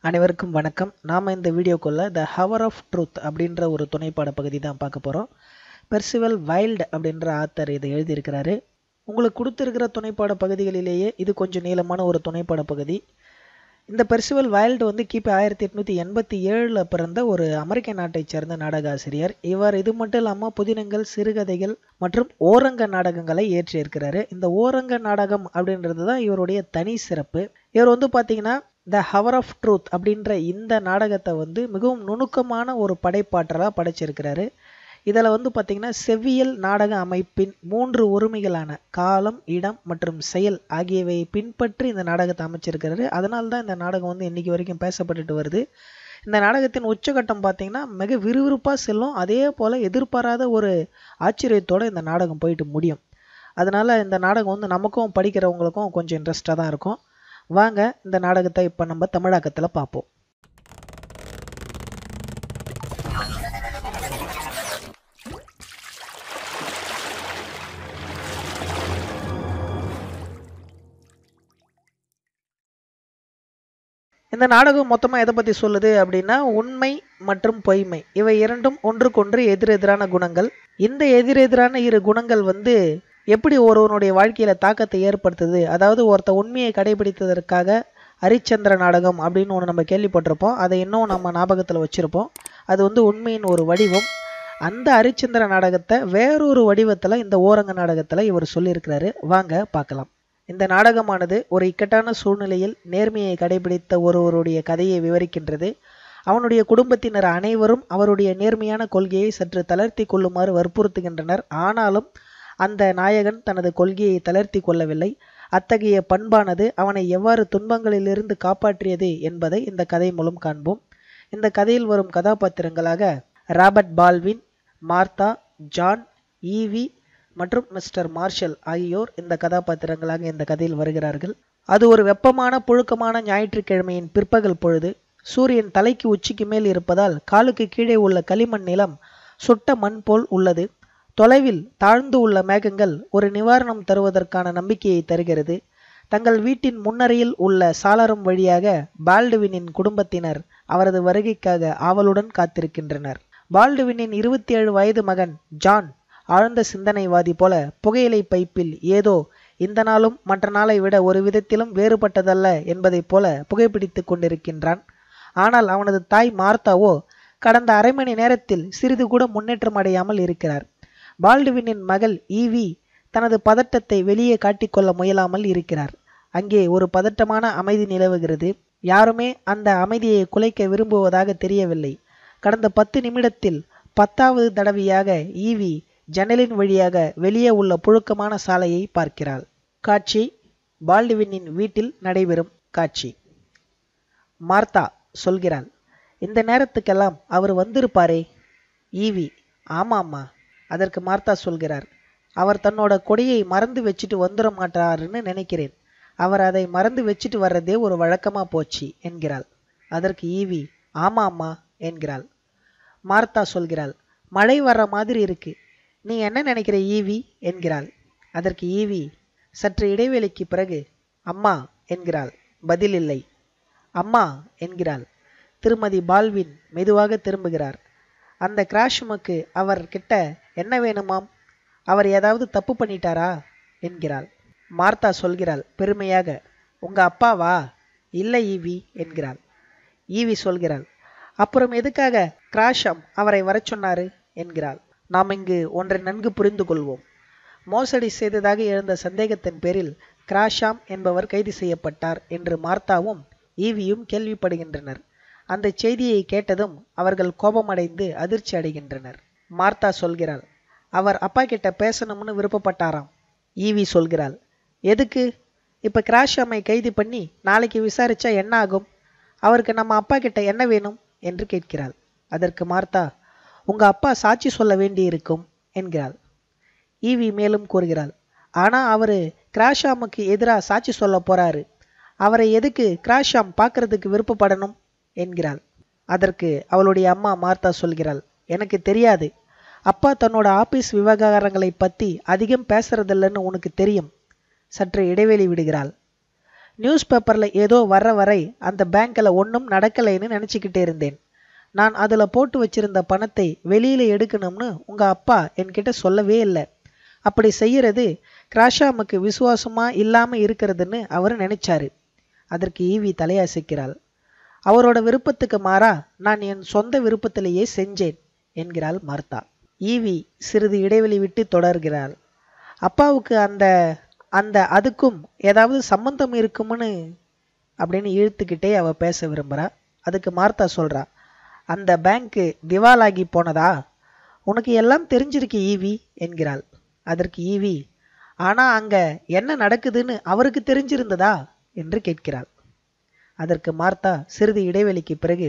அனைவருக்கும் வணக்கம் நாம் இந்த வீடியோக்குள்ள த ஹவர் ஆஃப் ட்ரூத் அப்படின்ற ஒரு துணைப்பாட பகுதி தான் பார்க்க போகிறோம் பெர்சிவல் வைல்டு அப்படின்ற ஆத்தர் இதை எழுதியிருக்கிறாரு உங்களுக்கு கொடுத்துருக்கிற துணைப்பாட பகுதிகளிலேயே இது கொஞ்சம் நீளமான ஒரு துணைப்பாட பகுதி இந்த பெர்சிவல் வைல்டு வந்து கிபி ஆயிரத்தி எட்நூற்றி எண்பத்தி ஏழில் பிறந்த ஒரு அமெரிக்க நாட்டைச் சேர்ந்த நாடக ஆசிரியர் இவர் இது மட்டும் இல்லாமல் புதினங்கள் சிறுகதைகள் மற்றும் ஓரங்க நாடகங்களை ஏற்றியிருக்கிறாரு இந்த ஓரங்க நாடகம் அப்படின்றது தான் இவருடைய தனி சிறப்பு இவர் வந்து பார்த்தீங்கன்னா த ஹவர் ஆஃப் ட்ரூத் அப்படின்ற இந்த நாடகத்தை வந்து மிகவும் நுணுக்கமான ஒரு படைப்பாற்றலாக படைச்சிருக்கிறாரு இதில் வந்து பார்த்திங்கன்னா செவ்வியல் நாடக அமைப்பின் மூன்று உரிமைகளான காலம் இடம் மற்றும் செயல் ஆகியவையை பின்பற்றி இந்த நாடகத்தை அமைச்சிருக்கிறாரு அதனால தான் இந்த நாடகம் வந்து இன்னைக்கு வரைக்கும் பேசப்பட்டுட்டு வருது இந்த நாடகத்தின் உச்சகட்டம் பார்த்தீங்கன்னா மிக விறுவிறுப்பாக செல்லும் அதே போல் எதிர்பாராத ஒரு ஆச்சரியத்தோடு இந்த நாடகம் போயிட்டு முடியும் அதனால் இந்த நாடகம் வந்து நமக்கும் படிக்கிறவங்களுக்கும் கொஞ்சம் இன்ட்ரெஸ்டாக தான் இருக்கும் வாங்க இந்த நாடகத்தை இப்போ நம்ம தமிழாக்கத்தில் பார்ப்போம் இந்த நாடகம் மொத்தமாக எதை பற்றி சொல்லுது அப்படின்னா உண்மை மற்றும் பொய்மை இவை இரண்டும் ஒன்றுக்கொன்று எதிரெதிரான குணங்கள் இந்த எதிரெதிரான இரு குணங்கள் வந்து எப்படி ஒருவனுடைய வாழ்க்கையில் தாக்கத்தை ஏற்படுத்துது அதாவது ஒருத்த உண்மையை கடைபிடித்ததற்காக ஹரிச்சந்திர நாடகம் அப்படின்னு ஒன்று நம்ம கேள்விப்பட்டிருப்போம் அதை இன்னும் நம்ம ஞாபகத்தில் வச்சுருப்போம் அது வந்து உண்மையின் ஒரு வடிவம் அந்த ஹரிச்சந்திர நாடகத்தை வேறொரு வடிவத்தில் இந்த ஓரங்க நாடகத்தில் இவர் சொல்லியிருக்கிறாரு வாங்க பார்க்கலாம் இந்த நாடகமானது ஒரு இக்கட்டான சூழ்நிலையில் நேர்மையை கடைபிடித்த ஒருவருடைய கதையை விவரிக்கின்றது அவனுடைய குடும்பத்தினர் அனைவரும் அவருடைய நேர்மையான கொள்கையை சற்று தளர்த்தி கொள்ளுமாறு வற்புறுத்துகின்றனர் ஆனாலும் அந்த நாயகன் தனது கொள்கையை தளர்த்தி கொள்ளவில்லை அத்தகைய பண்பானது அவனை எவ்வாறு துன்பங்களிலிருந்து காப்பாற்றியது என்பதை இந்த கதை மூலம் காண்போம் இந்த கதையில் வரும் கதாபாத்திரங்களாக Robert Baldwin Martha John Evie மற்றும் மிஸ்டர் மார்ஷல் ஆகியோர் இந்த கதாபாத்திரங்களாக இந்த கதையில் வருகிறார்கள் அது ஒரு வெப்பமான புழுக்கமான ஞாயிற்றுக்கிழமையின் பிற்பகல் பொழுது சூரியன் தலைக்கு உச்சிக்கு மேல் இருப்பதால் காலுக்கு கீழே உள்ள களிமண் நிலம் சுட்ட மண் போல் உள்ளது தொலைவில் தாழ்ந்து உள்ள மேகங்கள் ஒரு நிவாரணம் தருவதற்கான நம்பிக்கையை தருகிறது தங்கள் வீட்டின் முன்னரையில் உள்ள சாளரம் வழியாக பால்டுவினின் குடும்பத்தினர் அவரது வருகைக்காக ஆவலுடன் காத்திருக்கின்றனர் பால்டுவினின் இருபத்தி ஏழு வயது மகன் ஜான் ஆழ்ந்த சிந்தனைவாதி போல புகையிலை பைப்பில் ஏதோ இந்த நாளும் மற்ற நாளை விட ஒரு விதத்திலும் வேறுபட்டதல்ல என்பதைப் போல புகைப்பிடித்து கொண்டிருக்கின்றான் ஆனால் அவனது தாய் மார்த்தாவோ கடந்த அரை மணி நேரத்தில் சிறிது கூட முன்னேற்றம் அடையாமல் இருக்கிறார் பால்டுவினின் மகள் ஈவி தனது பதட்டத்தை வெளியே காட்டிக்கொள்ள முயலாமல் இருக்கிறார் அங்கே ஒரு பதட்டமான அமைதி நிலவுகிறது யாருமே அந்த அமைதியை குலைக்க விரும்புவதாக தெரியவில்லை கடந்த பத்து நிமிடத்தில் பத்தாவது தடவையாக ஈவி ஜன்னலின் வழியாக வெளியே உள்ள புழுக்கமான சாலையை பார்க்கிறாள் காட்சி பால்டுவினின் வீட்டில் நடைபெறும் காட்சி மார்த்தா சொல்கிறாள் இந்த நேரத்துக்கெல்லாம் அவர் வந்திருப்பாரே ஈவி ஆமாம்மா அதற்கு மார்த்தா சொல்கிறார் அவர் தன்னோட கொடியை மறந்து வச்சுட்டு வந்துட மாட்டாருன்னு நினைக்கிறேன் அவர் அதை மறந்து வச்சுட்டு வர்றதே ஒரு வழக்கமாக போச்சு என்கிறாள் அதற்கு ஈவி ஆமா அம்மா என்கிறாள் மார்த்தா சொல்கிறாள் மழை வர்ற மாதிரி இருக்கு நீ என்ன நினைக்கிற ஈவி என்கிறாள் அதற்கு ஈவி சற்று இடைவேளைக்கு பிறகு அம்மா என்கிறாள் பதில் இல்லை அம்மா என்கிறாள் திருமதி பால்வின் மெதுவாக திரும்புகிறார் அந்த கிராஷ்முக்கு அவர் கிட்ட என்ன வேணுமாம் அவர் ஏதாவது தப்பு பண்ணிட்டாரா என்கிறாள் மார்த்தா சொல்கிறாள் பெருமையாக உங்க அப்பாவா இல்லை ஈவி என்கிறாள் ஈவி சொல்கிறாள் அப்புறம் எதுக்காக கிராஷம் அவரை வர சொன்னாரு என்கிறாள் நாம் இங்கு ஒன்றை நன்கு புரிந்து கொள்வோம் மோசடி செய்ததாக எழுந்த சந்தேகத்தின் பேரில் கிராஷாம் என்பவர் கைது செய்யப்பட்டார் என்று மார்த்தாவும் ஈவியும் கேள்விப்படுகின்றனர் அந்த செய்தியை கேட்டதும் அவர்கள் கோபமடைந்து அதிர்ச்சி அடைகின்றனர் மார்த்தா சொல்கிறாள் அவர் அப்பா கிட்ட பேசணும்னு விருப்பப்பட்டாராம் ஈவி சொல்கிறாள் எதுக்கு இப்போ கிராஷாமை கைது பண்ணி நாளைக்கு விசாரிச்சா என்ன ஆகும் அவருக்கு நம்ம அப்பா கிட்ட என்ன வேணும் என்று கேட்கிறாள் அதற்கு மார்த்தா உங்க அப்பா சாட்சி சொல்ல வேண்டியிருக்கும் என்கிறாள் ஈவி மேலும் கூறுகிறாள் ஆனா அவரு கிராஷாமுக்கு எதிராக சாட்சி சொல்ல போறாரு அவரை எதுக்கு கிராஷாம் பார்க்கறதுக்கு விருப்பப்படணும் என்கிறாள் அதற்கு அவளுடைய அம்மா மார்த்தா சொல்கிறாள் எனக்கு தெரியாது அப்பா தன்னோட ஆபீஸ் விவகாரங்களை பத்தி அதிகம் பேசுறதில்லன்னு உனக்கு தெரியும் சற்று இடைவெளி விடுகிறாள் நியூஸ் பேப்பரில் ஏதோ வர்ற வரை அந்த பேங்க்கில் ஒன்றும் நடக்கலைன்னு நினச்சிக்கிட்டே இருந்தேன் நான் அதில் போட்டு வச்சிருந்த பணத்தை வெளியில் எடுக்கணும்னு உங்கள் அப்பா என்கிட்ட சொல்லவே இல்லை அப்படி செய்யறது கிராஷாமுக்கு விசுவாசமா இல்லாமல் இருக்கிறதுன்னு அவர் நினைச்சாரு அதற்கு ஈவி தலையசைக்கிறாள் அவரோட விருப்பத்துக்கு மாறா நான் என் சொந்த விருப்பத்திலேயே செஞ்சேன் என்கிறாள் மார்த்தா ஈவி சிறிது இடைவெளி விட்டு தொடர்கிறாள் அப்பாவுக்கு அந்த அந்த அதுக்கும் ஏதாவது சம்பந்தம் இருக்கும்னு அப்படின்னு இழுத்துக்கிட்டே அவ பேச விரும்புகிறா அதுக்கு மார்த்தா சொல்றா அந்த பேங்க்கு திவாலாகி போனதா உனக்கு எல்லாம் தெரிஞ்சிருக்கு ஈவி என்கிறாள் அதற்கு ஈவி ஆனா அங்க என்ன நடக்குதுன்னு அவருக்கு தெரிஞ்சிருந்ததா என்று கேட்கிறாள் அதற்கு மார்த்தா சிறிது இடைவெளிக்கு பிறகு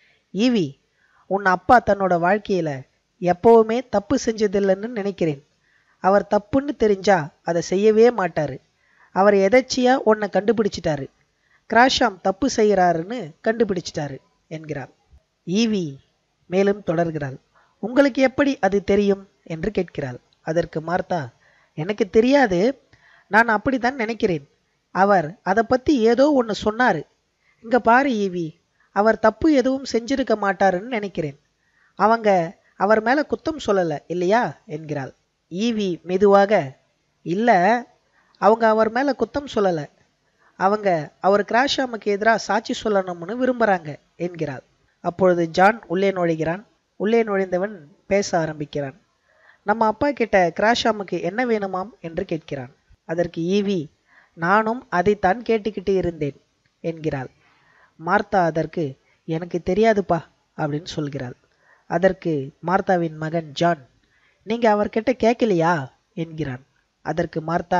ஈவி உன் அப்பா தன்னோட வாழ்க்கையில எப்பவுமே தப்பு செஞ்சதில்லைன்னு நினைக்கிறேன் அவர் தப்புன்னு தெரிஞ்சா அதை செய்யவே மாட்டாரு அவர் எதர்ச்சியா உன்னை கண்டுபிடிச்சிட்டாரு கிராஷாம் தப்பு செய்கிறாருன்னு கண்டுபிடிச்சிட்டாரு என்கிறாள் ஈவி மேலும் தொடர்கிறாள் உங்களுக்கு எப்படி அது தெரியும் என்று கேட்கிறாள் அதற்கு மார்த்தா எனக்கு தெரியாது நான் அப்படித்தான் நினைக்கிறேன் அவர் அதை பத்தி ஏதோ ஒன்று சொன்னாரு இங்க பாரு ஈவி அவர் தப்பு எதுவும் செஞ்சிருக்க மாட்டாருன்னு நினைக்கிறேன் அவங்க அவர் மேல குத்தம் சொல்லல இல்லையா என்கிறாள் ஈவி மெதுவாக இல்ல அவங்க அவர் மேல குத்தம் சொல்லல அவங்க அவர் கிராஷாமுக்கு எதிராக சாட்சி சொல்லணும்னு விரும்புறாங்க என்கிறாள் அப்பொழுது ஜான் உள்ளே நுழைகிறான் உள்ளே நுழைந்தவன் பேச ஆரம்பிக்கிறான் நம்ம அப்பா கிட்ட கிராஷாமுக்கு என்ன வேணுமாம் என்று கேட்கிறான் அதற்கு ஈவி நானும் அதைத்தான் கேட்டுக்கிட்டு இருந்தேன் என்கிறாள் மார்த்தா அதற்கு எனக்கு தெரியாதுப்பா அப்படின்னு சொல்கிறாள் அதற்கு மார்த்தாவின் மகன் ஜான் நீங்க அவர்கிட்ட கேட்கலையா என்கிறான் அதற்கு மார்த்தா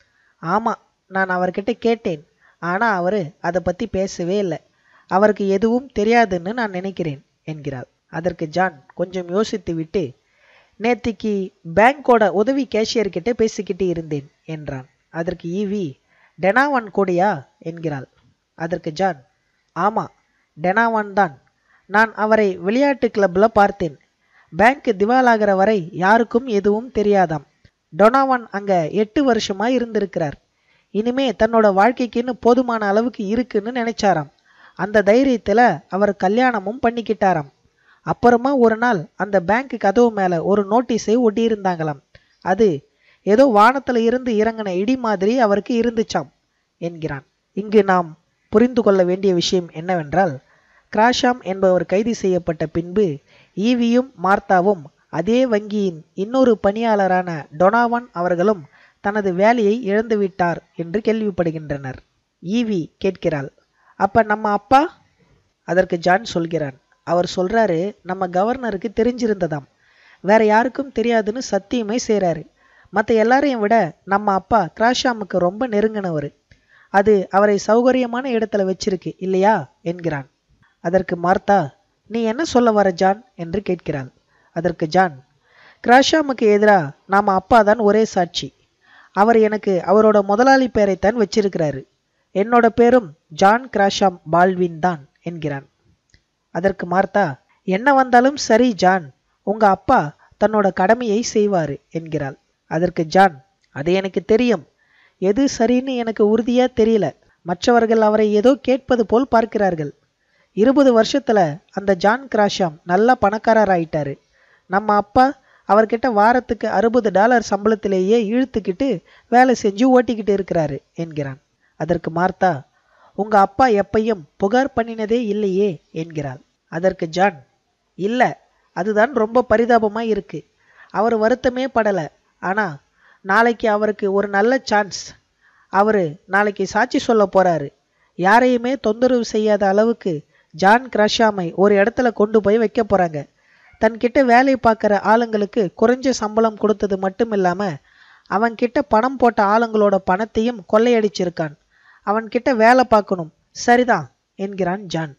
ஆமா நான் அவர்கிட்ட கேட்டேன் ஆனா அவரு அதை பத்தி பேசவே இல்லை அவருக்கு எதுவும் தெரியாதுன்னு நான் நினைக்கிறேன் என்கிறாள் அதற்கு ஜான் கொஞ்சம் யோசித்து விட்டு நேத்திக்கு பேங்கோட உதவி கேஷியர் கிட்ட பேசிக்கிட்டு இருந்தேன் என்றான் அதற்கு ஈவி டெனாவான் கூடயா என்கிறாள் அதற்கு ஜான் ஆமா டெனாவான் தான் நான் அவரை விளையாட்டு கிளப்ல பார்த்தேன் பேங்க் திவாலாகிற வரை யாருக்கும் எதுவும் தெரியாதாம் டொனாவான் அங்க எட்டு வருஷமா இருந்திருக்கிறார் இனிமே தன்னோட வாழ்க்கைக்குன்னு போதுமான அளவுக்கு இருக்குன்னு நினைச்சாராம் அந்த தைரியத்துல அவர் கல்யாணமும் பண்ணிக்கிட்டாராம் அப்புறமா ஒரு நாள் அந்த பேங்க் கதவு மேல ஒரு நோட்டீஸை ஒட்டியிருந்தாங்களாம் அது ஏதோ வானத்துல இருந்து இறங்கின இடி மாதிரி அவருக்கு இருந்துச்சாம் என்கிறான் இங்கு நாம் புரிந்து கொள்ள வேண்டிய விஷயம் என்னவென்றால் கிராஷாம் என்பவர் கைது செய்யப்பட்ட பின்பு ஈவியும் மார்த்தாவும் அதே வங்கியின் இன்னொரு பணியாளரான டொனாவான் அவர்களும் தனது வேலையை இழந்துவிட்டார் என்று கேள்விப்படுகின்றனர் ஈவி கேட்கிறாள் அப்ப நம்ம அப்பா அதற்கு ஜான் சொல்கிறான் அவர் சொல்றாரு நம்ம கவர்னருக்கு தெரிஞ்சிருந்ததாம் வேற யாருக்கும் தெரியாதுன்னு சத்தியமே செய்றாரு மற்ற எல்லாரையும் விட நம்ம அப்பா கிராஷாமுக்கு ரொம்ப நெருங்கினவர் அது அவரை சௌகரியமான இடத்துல வச்சிருக்கு இல்லையா என்கிறான் அதற்கு மார்த்தா நீ என்ன சொல்ல வர ஜான் என்று கேட்கிறாள் அதற்கு ஜான் கிராஷாமுக்கு எதிராக நாம அப்பா தான் ஒரே சாட்சி அவர் எனக்கு அவரோட முதலாளி பேரைத்தான் வச்சிருக்கிறாரு என்னோட பேரும் ஜான் கிராஷாம் பால்வின் தான் என்கிறான் அதற்கு மார்த்தா என்ன வந்தாலும் சரி ஜான் உங்க அப்பா தன்னோட கடமையை செய்வாரு என்கிறாள் அதற்கு ஜான் அது எனக்கு தெரியும் எது சரின்னு எனக்கு உறுதியா தெரியல மற்றவர்கள் அவரை ஏதோ கேட்பது போல் பார்க்கிறார்கள் இருபது வருஷத்துல அந்த ஜான் கிராஷாம் நல்லா பணக்காரர் ஆயிட்டாரு நம்ம அப்பா அவர்கிட்ட வாரத்துக்கு அறுபது டாலர் சம்பளத்திலேயே இழுத்துக்கிட்டு வேலை செஞ்சு ஓட்டிக்கிட்டு இருக்கிறாரு என்கிறான் அதற்கு மார்த்தா உங்க அப்பா எப்பையும் புகார் பண்ணினதே இல்லையே என்கிறாள் அதற்கு ஜான் இல்ல அதுதான் ரொம்ப பரிதாபமா இருக்கு அவர் வருத்தமே படல ஆனா நாளைக்கு அவருக்கு ஒரு நல்ல சான்ஸ் அவரு நாளைக்கு சாட்சி சொல்ல போறாரு யாரையுமே தொந்தரவு செய்யாத அளவுக்கு ஜான் கிராஷாமை ஒரு இடத்துல கொண்டு போய் வைக்க போறாங்க தன்கிட்ட வேலை பார்க்குற ஆளுங்களுக்கு குறைஞ்ச சம்பளம் கொடுத்தது மட்டும் இல்லாம அவன்கிட்ட பணம் போட்ட ஆளுங்களோட பணத்தையும் கொள்ளையடிச்சிருக்கான் அவன்கிட்ட வேலை பார்க்கணும் சரிதான் என்கிறான் ஜான்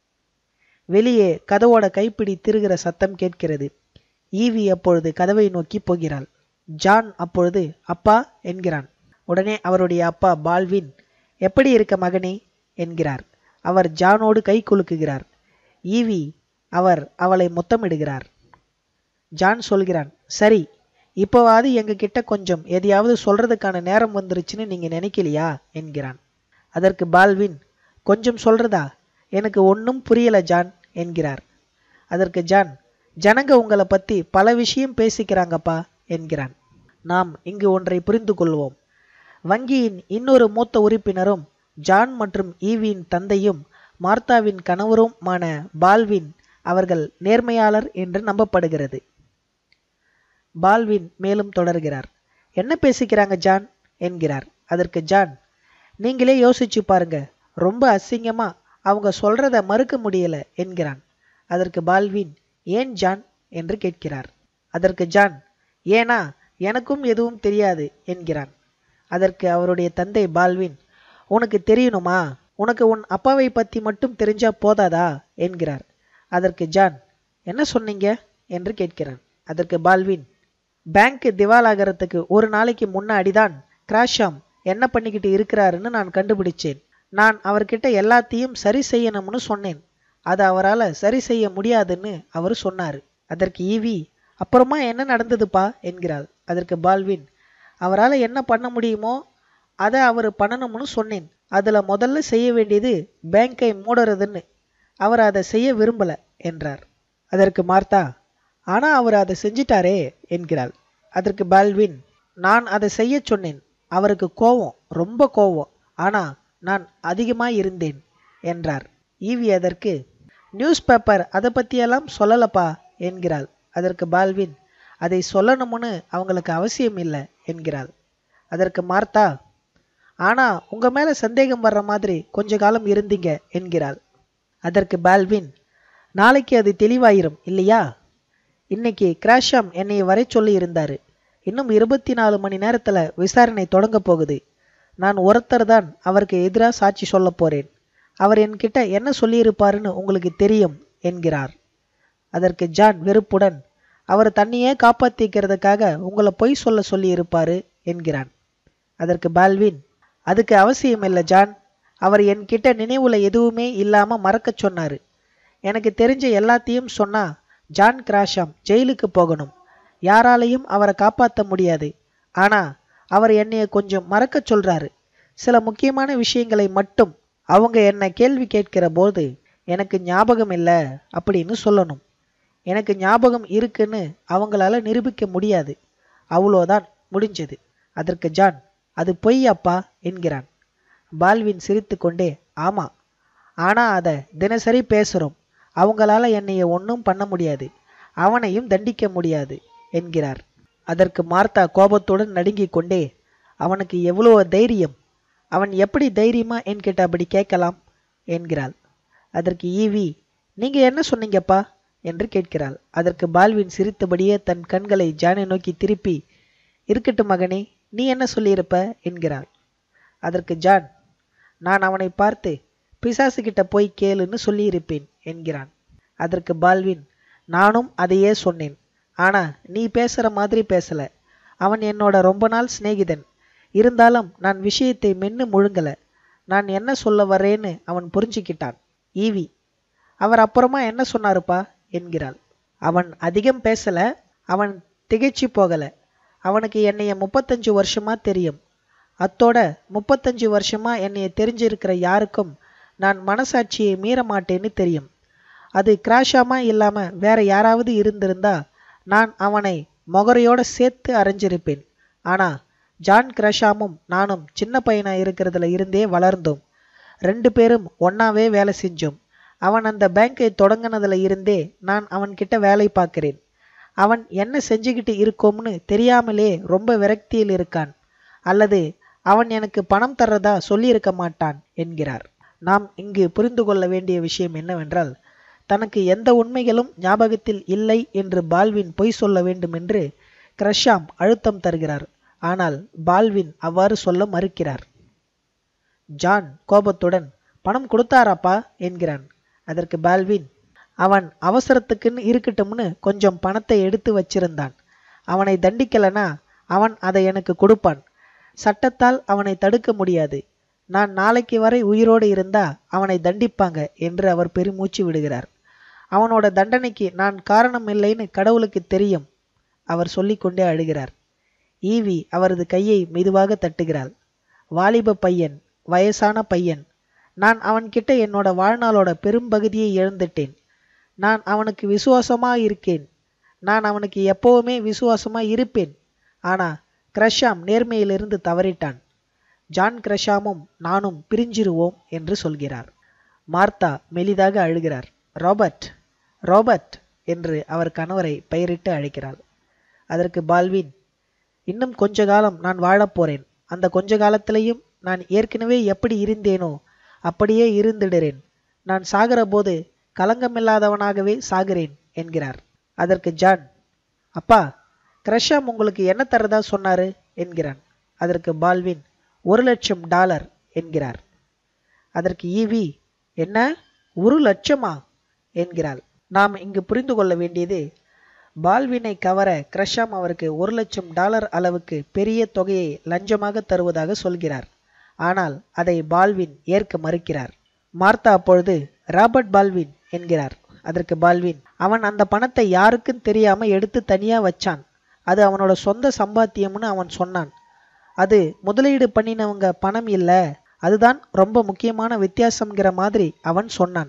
வெளியே கதவோட கைப்பிடி திருகிற சத்தம் கேட்கிறது ஈவி அப்பொழுது கதவை நோக்கி போகிறாள் ஜான் அப்பொழுது அப்பா என்கிறான் உடனே அவருடைய அப்பா பால்வின் எப்படி இருக்க மகனே என்கிறார் அவர் ஜானோடு கை குலுக்குகிறார் ஈவி அவர் அவளை முத்தமிடுகிறார் ஜான் சொல்கிறான் சரி இப்போவாது எங்க கிட்ட கொஞ்சம் எதையாவது சொல்றதுக்கான நேரம் வந்துருச்சுன்னு நீங்க நினைக்கலையா என்கிறான் அதற்கு பால்வின் கொஞ்சம் சொல்றதா எனக்கு ஒன்றும் புரியல ஜான் என்கிறார் அதற்கு ஜான் ஜனங்க உங்களை பத்தி பல விஷயம் பேசிக்கிறாங்கப்பா என்கிறான் நாம் இங்கு ஒன்றை புரிந்து கொள்வோம் வங்கியின் இன்னொரு மூத்த உறுப்பினரும் ஜான் மற்றும் ஈவியின் தந்தையும் மார்த்தாவின் கணவருமான பால்வின் அவர்கள் நேர்மையாளர் என்று நம்பப்படுகிறது பால்வின் மேலும் தொடர்கிறார் என்ன பேசிக்கிறாங்க ஜான் என்கிறார் அதற்கு ஜான் நீங்களே யோசிச்சு பாருங்க ரொம்ப அசிங்கமா அவங்க சொல்றத மறுக்க முடியல என்கிறான் அதற்கு பால்வின் ஏன் ஜான் என்று கேட்கிறார் அதற்கு ஜான் ஏனா எனக்கும் எதுவும் தெரியாது என்கிறான் அதற்கு அவருடைய தந்தை பால்வின் உனக்கு தெரியணுமா உனக்கு உன் அப்பாவை பத்தி மட்டும் தெரிஞ்சா போதாதா என்கிறார் அதற்கு ஜான் என்ன சொன்னீங்க என்று கேட்கிறான் அதற்கு பால்வின் பேங்க் திவாலாகிறதுக்கு ஒரு நாளைக்கு முன்னாடிதான் கிராஷாம் என்ன பண்ணிக்கிட்டு இருக்கிறாருன்னு நான் கண்டுபிடிச்சேன் நான் அவர்கிட்ட எல்லாத்தையும் சரி செய்யணும்னு சொன்னேன் அது அவரால் சரி செய்ய முடியாதுன்னு அவர் சொன்னார் அதற்கு ஈவி அப்புறமா என்ன நடந்ததுப்பா என்கிறாள் அதற்கு பால்வின் அவரால் என்ன பண்ண முடியுமோ அதை அவர் பண்ணணும்னு சொன்னேன் அதில் முதல்ல செய்ய வேண்டியது பேங்கை மூடுறதுன்னு அவர் அதை செய்ய விரும்பல என்றார் அதற்கு மார்த்தா ஆனா அவர் அதை செஞ்சிட்டாரே என்கிறாள் அதற்கு பால்வின் நான் அதை செய்ய சொன்னேன் அவருக்கு கோவம் ரொம்ப கோவம் ஆனா நான் அதிகமா இருந்தேன் என்றார் ஈவி அதற்கு நியூஸ் பேப்பர் அதை பற்றியெல்லாம் சொல்லலப்பா என்கிறாள் அதற்கு பால்வின் அதை சொல்லணும்னு அவங்களுக்கு அவசியம் இல்லை என்கிறாள் அதற்கு மார்த்தா ஆனா உங்க மேல சந்தேகம் வர்ற மாதிரி கொஞ்ச காலம் இருந்தீங்க என்கிறாள் அதற்கு பால்வின் நாளைக்கு அது தெளிவாயிரும் இல்லையா இன்னைக்கு கிராஷாம் என்னை வரை சொல்லி இருந்தாரு இன்னும் இருபத்தி நாலு மணி நேரத்துல விசாரணை தொடங்க போகுது நான் ஒருத்தர் தான் அவருக்கு எதிராக சாட்சி சொல்ல போறேன் அவர் என்கிட்ட என்ன சொல்லியிருப்பாருன்னு உங்களுக்கு தெரியும் என்கிறார் அதற்கு ஜான் வெறுப்புடன் அவர் தன்னையே காப்பாத்திக்கிறதுக்காக உங்களை பொய் சொல்ல சொல்லி இருப்பாரு என்கிறான் அதற்கு பால்வின் அதுக்கு அவசியம் இல்லை ஜான் அவர் என்கிட்ட நினைவுல எதுவுமே இல்லாம மறக்கச் சொன்னாரு எனக்கு தெரிஞ்ச எல்லாத்தையும் சொன்னா ஜான் கிராஷாம் ஜெயிலுக்கு போகணும் யாராலையும் அவரை காப்பாற்ற முடியாது ஆனா அவர் என்னைய கொஞ்சம் மறக்கச் சொல்றாரு சில முக்கியமான விஷயங்களை மட்டும் அவங்க என்ன கேள்வி கேட்கிற போது எனக்கு ஞாபகம் இல்லை அப்படின்னு சொல்லணும் எனக்கு ஞாபகம் இருக்குன்னு அவங்களால நிரூபிக்க முடியாது அவ்வளோதான் முடிஞ்சது அதற்கு ஜான் அது பொய் அப்பா என்கிறான் பால்வின் சிரித்துக்கொண்டே ஆமா ஆனா அதை தினசரி பேசுறோம் அவங்களால என்னைய ஒன்றும் பண்ண முடியாது அவனையும் தண்டிக்க முடியாது என்கிறார் அதற்கு மார்த்தா கோபத்துடன் நடுங்கிக் கொண்டே அவனுக்கு எவ்வளோ தைரியம் அவன் எப்படி தைரியமா என்கிட்ட அப்படி கேட்கலாம் என்கிறாள் அதற்கு ஈவி நீங்க என்ன சொன்னீங்கப்பா என்று கேட்கிறாள் அதற்கு பால்வின் சிரித்தபடியே தன் கண்களை ஜானை நோக்கி திருப்பி இருக்கட்டும் மகனே நீ என்ன சொல்லியிருப்ப என்கிறாள் அதற்கு ஜான் நான் அவனை பார்த்து பிசாசு கிட்ட போய் கேளுன்னு சொல்லியிருப்பேன் என்கிறான் அதற்கு பால்வின் நானும் அதையே சொன்னேன் ஆனா நீ பேசுற மாதிரி பேசல அவன் என்னோட ரொம்ப நாள் சிநேகிதன் இருந்தாலும் நான் விஷயத்தை மென்னு முழுங்கல நான் என்ன சொல்ல வரேன்னு அவன் புரிஞ்சுக்கிட்டான் ஈவி அவர் அப்புறமா என்ன சொன்னாருப்பா என்கிறாள் அவன் அதிகம் பேசல அவன் திகைச்சு போகல அவனுக்கு என்னைய முப்பத்தஞ்சு வருஷமா தெரியும் அத்தோட முப்பத்தஞ்சு வருஷமா என்னைய தெரிஞ்சிருக்கிற யாருக்கும் நான் மனசாட்சியை மீற மாட்டேன்னு தெரியும் அது கிராஷாமா இல்லாம வேற யாராவது இருந்திருந்தா நான் அவனை மொகரையோட சேர்த்து அரைஞ்சிருப்பேன் ஆனா ஜான் கிராஷாமும் நானும் சின்ன பையனா இருக்கிறதுல இருந்தே வளர்ந்தோம் ரெண்டு பேரும் ஒன்னாவே வேலை செஞ்சோம் அவன் அந்த பேங்கை தொடங்கினதுல இருந்தே நான் அவன்கிட்ட வேலை பார்க்கிறேன் அவன் என்ன செஞ்சுக்கிட்டு இருக்கோம்னு தெரியாமலே ரொம்ப விரக்தியில் இருக்கான் அல்லது அவன் எனக்கு பணம் தர்றதா சொல்லியிருக்க மாட்டான் என்கிறார் நாம் இங்கு புரிந்து கொள்ள வேண்டிய விஷயம் என்னவென்றால் தனக்கு எந்த உண்மைகளும் ஞாபகத்தில் இல்லை என்று பால்வின் பொய் சொல்ல வேண்டும் என்று கிரஷாம் அழுத்தம் தருகிறார் ஆனால் பால்வின் அவ்வாறு சொல்ல மறுக்கிறார் ஜான் கோபத்துடன் பணம் கொடுத்தாராப்பா என்கிறான் அதற்கு பால்வின் அவன் அவசரத்துக்குன்னு இருக்கட்டும்னு கொஞ்சம் பணத்தை எடுத்து வச்சிருந்தான் அவனை தண்டிக்கலனா அவன் அதை எனக்கு கொடுப்பான் சட்டத்தால் அவனை தடுக்க முடியாது நான் நாளைக்கு வரை உயிரோடு இருந்தா அவனை தண்டிப்பாங்க என்று அவர் பெருமூச்சு விடுகிறார் அவனோட தண்டனைக்கு நான் காரணம் இல்லைன்னு கடவுளுக்கு தெரியும் அவர் சொல்லிக்கொண்டே அழுகிறார் ஈவி அவரது கையை மெதுவாக தட்டுகிறாள் வாலிப பையன் வயசான பையன் நான் அவன்கிட்ட என்னோட வாழ்நாளோட பெரும்பகுதியை இழந்துட்டேன் நான் அவனுக்கு விசுவாசமா இருக்கேன் நான் அவனுக்கு எப்பவுமே விசுவாசமா இருப்பேன் ஆனா கிரஷாம் நேர்மையிலிருந்து தவறிட்டான் ஜான் கிரஷாமும் நானும் பிரிஞ்சிருவோம் என்று சொல்கிறார் மார்த்தா மெலிதாக அழுகிறார் ராபர்ட் ராபர்ட் என்று அவர் கணவரை பெயரிட்டு அழைக்கிறாள் அதற்கு பால்வின் இன்னும் கொஞ்ச காலம் நான் வாழப்போறேன் அந்த கொஞ்ச காலத்திலையும் நான் ஏற்கனவே எப்படி இருந்தேனோ அப்படியே இருந்திடுறேன் நான் சாகிற போது கலங்கமில்லாதவனாகவே சாகிறேன் என்கிறார் அதற்கு ஜான் அப்பா கிரஷாம் உங்களுக்கு என்ன தரதா சொன்னாரு என்கிறான் அதற்கு பால்வின் ஒரு லட்சம் டாலர் என்கிறார் அதற்கு ஈவி என்ன ஒரு லட்சமா என்கிறாள் நாம் இங்கு புரிந்து கொள்ள வேண்டியது பால்வினை கவர கிரஷாம் அவருக்கு ஒரு லட்சம் டாலர் அளவுக்கு பெரிய தொகையை லஞ்சமாக தருவதாக சொல்கிறார் ஆனால் அதை பால்வின் ஏற்க மறுக்கிறார் மார்த்தா அப்பொழுது ராபர்ட் பால்வின் என்கிறார் அதற்கு பால்வின் அவன் அந்த பணத்தை யாருக்கும் தெரியாம எடுத்து தனியா வச்சான் அது அவனோட சொந்த சம்பாத்தியம்னு அவன் சொன்னான் அது முதலீடு பண்ணினவங்க பணம் இல்ல அதுதான் ரொம்ப முக்கியமான வித்தியாசம்ங்கிற மாதிரி அவன் சொன்னான்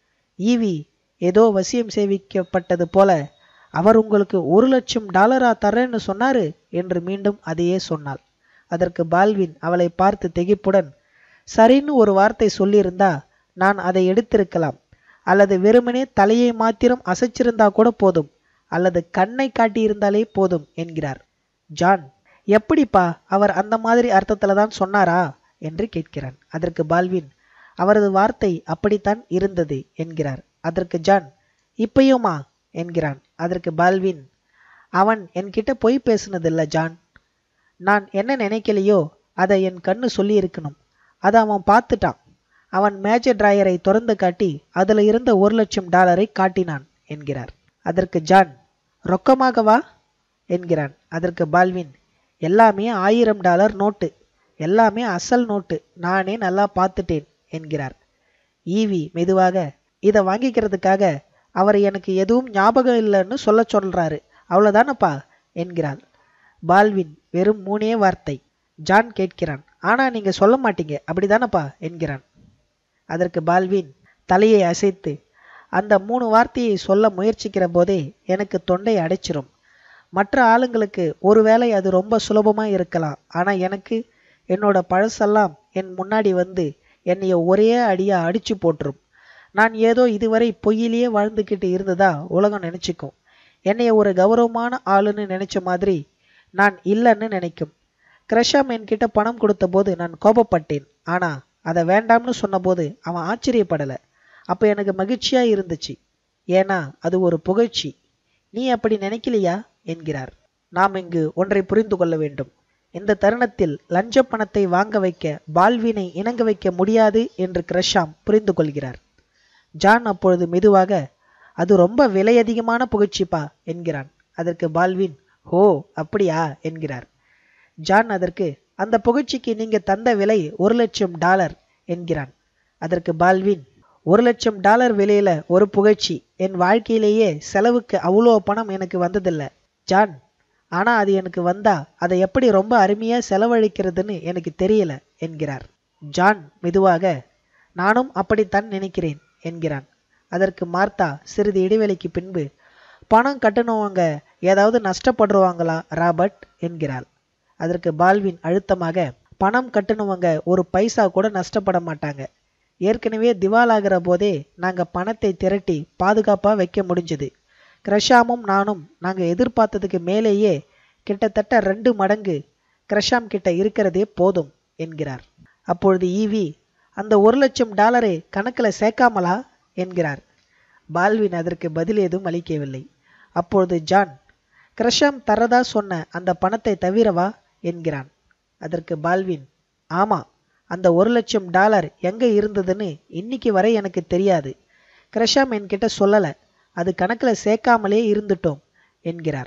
ஈவி ஏதோ வசியம் சேவிக்கப்பட்டது போல அவர் உங்களுக்கு ஒரு லட்சம் டாலரா தரேன்னு சொன்னாரு என்று மீண்டும் அதையே சொன்னாள் அதற்கு பால்வின் அவளை பார்த்து திகைப்புடன் சரின்னு ஒரு வார்த்தை சொல்லியிருந்தா நான் அதை எடுத்திருக்கலாம் அல்லது வெறுமனே தலையை மாத்திரம் அசைச்சிருந்தா கூட போதும் அல்லது கண்ணை காட்டியிருந்தாலே போதும் என்கிறார் ஜான் எப்படிப்பா அவர் அந்த மாதிரி அர்த்தத்துல தான் சொன்னாரா என்று கேட்கிறான் அதற்கு பால்வின் அவரது வார்த்தை அப்படித்தான் இருந்தது என்கிறார் அதற்கு ஜான் இப்பயுமா என்கிறான் அதற்கு பால்வின் அவன் என்கிட்ட பொய் பேசுனதில்ல ஜான் நான் என்ன நினைக்கலையோ அதை என் கண்ணு சொல்லி இருக்கணும் அதை அவன் பார்த்துட்டான் அவன் மேஜர் டிராயரை திறந்து காட்டி அதுல இருந்த ஒரு லட்சம் டாலரை காட்டினான் என்கிறார் அதற்கு ஜான் ரொக்கமாகவா என்கிறான் அதற்கு பால்வின் எல்லாமே ஆயிரம் டாலர் நோட்டு எல்லாமே அசல் நோட்டு நானே நல்லா பார்த்துட்டேன் என்கிறார் ஈவி மெதுவாக இதை வாங்கிக்கிறதுக்காக அவர் எனக்கு எதுவும் ஞாபகம் இல்லைன்னு சொல்ல சொல்றாரு அவ்வளவுதானப்பா என்கிறாள் பால்வின் வெறும் மூணே வார்த்தை ஜான் கேட்கிறான் ஆனா நீங்க சொல்ல மாட்டீங்க அப்படிதானப்பா என்கிறான் அதற்கு பால்வின் தலையை அசைத்து அந்த மூணு வார்த்தையை சொல்ல முயற்சிக்கிற போதே எனக்கு தொண்டை அடைச்சிரும் மற்ற ஆளுங்களுக்கு ஒருவேளை அது ரொம்ப சுலபமா இருக்கலாம் ஆனா எனக்கு என்னோட பழசெல்லாம் என் முன்னாடி வந்து என்னைய ஒரே அடியா அடிச்சு போட்டுரும் நான் ஏதோ இதுவரை பொய்யிலேயே வாழ்ந்துக்கிட்டு இருந்ததா உலகம் நினைச்சுக்கும் என்னைய ஒரு கௌரவமான ஆளுன்னு நினைச்ச மாதிரி நான் இல்லைன்னு நினைக்கும் கிரஷாம் என்கிட்ட பணம் கொடுத்த போது நான் கோபப்பட்டேன் ஆனா அதை வேண்டாம்னு சொன்னபோது அவன் ஆச்சரியப்படல அப்ப எனக்கு மகிழ்ச்சியா இருந்துச்சு ஏன்னா அது ஒரு புகழ்ச்சி நீ அப்படி நினைக்கலையா என்கிறார் நாம் இங்கு ஒன்றை புரிந்து கொள்ள வேண்டும் இந்த தருணத்தில் லஞ்ச பணத்தை வாங்க வைக்க பால்வினை இணங்க வைக்க முடியாது என்று கிரஷாம் புரிந்து கொள்கிறார் ஜான் அப்பொழுது மெதுவாக அது ரொம்ப விலை அதிகமான புகழ்ச்சிப்பா என்கிறான் அதற்கு பால்வின் ஹோ அப்படியா என்கிறார் ஜான் அதற்கு அந்த புகழ்ச்சிக்கு நீங்க தந்த விலை ஒரு லட்சம் டாலர் என்கிறான் அதற்கு பால்வின் ஒரு லட்சம் டாலர் விலையில ஒரு புகழ்ச்சி என் வாழ்க்கையிலேயே செலவுக்கு அவ்வளோ பணம் எனக்கு வந்ததில்ல ஜான் ஆனா அது எனக்கு வந்தா அதை எப்படி ரொம்ப அருமையா செலவழிக்கிறதுன்னு எனக்கு தெரியல என்கிறார் ஜான் மெதுவாக நானும் அப்படித்தான் நினைக்கிறேன் என்கிறான் அதற்கு மார்த்தா சிறிது இடைவெளிக்கு பின்பு பணம் கட்டணவங்க ஏதாவது நஷ்டப்படுவாங்களா ராபர்ட் என்கிறாள் அதற்கு பால்வின் அழுத்தமாக பணம் கட்டணவங்க ஒரு பைசா கூட நஷ்டப்பட மாட்டாங்க ஏற்கனவே திவாலாகிற போதே நாங்க பணத்தை திரட்டி பாதுகாப்பா வைக்க முடிஞ்சது கிரஷாமும் நானும் நாங்க எதிர்பார்த்ததுக்கு மேலேயே கிட்டத்தட்ட ரெண்டு மடங்கு கிரஷாம் கிட்ட இருக்கிறதே போதும் என்கிறார் அப்பொழுது ஈவி அந்த ஒரு லட்சம் டாலரை கணக்குல சேர்க்காமலா என்கிறார் பால்வின் அதற்கு பதில் ஏதும் அளிக்கவில்லை அப்பொழுது ஜான் கிரஷாம் தரதா சொன்ன அந்த பணத்தை தவிரவா என்கிறான் அதற்கு பால்வின் ஆமா அந்த ஒரு லட்சம் டாலர் எங்க இருந்ததுன்னு இன்னைக்கு வரை எனக்கு தெரியாது கிரஷாம் என்கிட்ட சொல்லல அது கணக்குல சேர்க்காமலே இருந்துட்டோம் என்கிறார்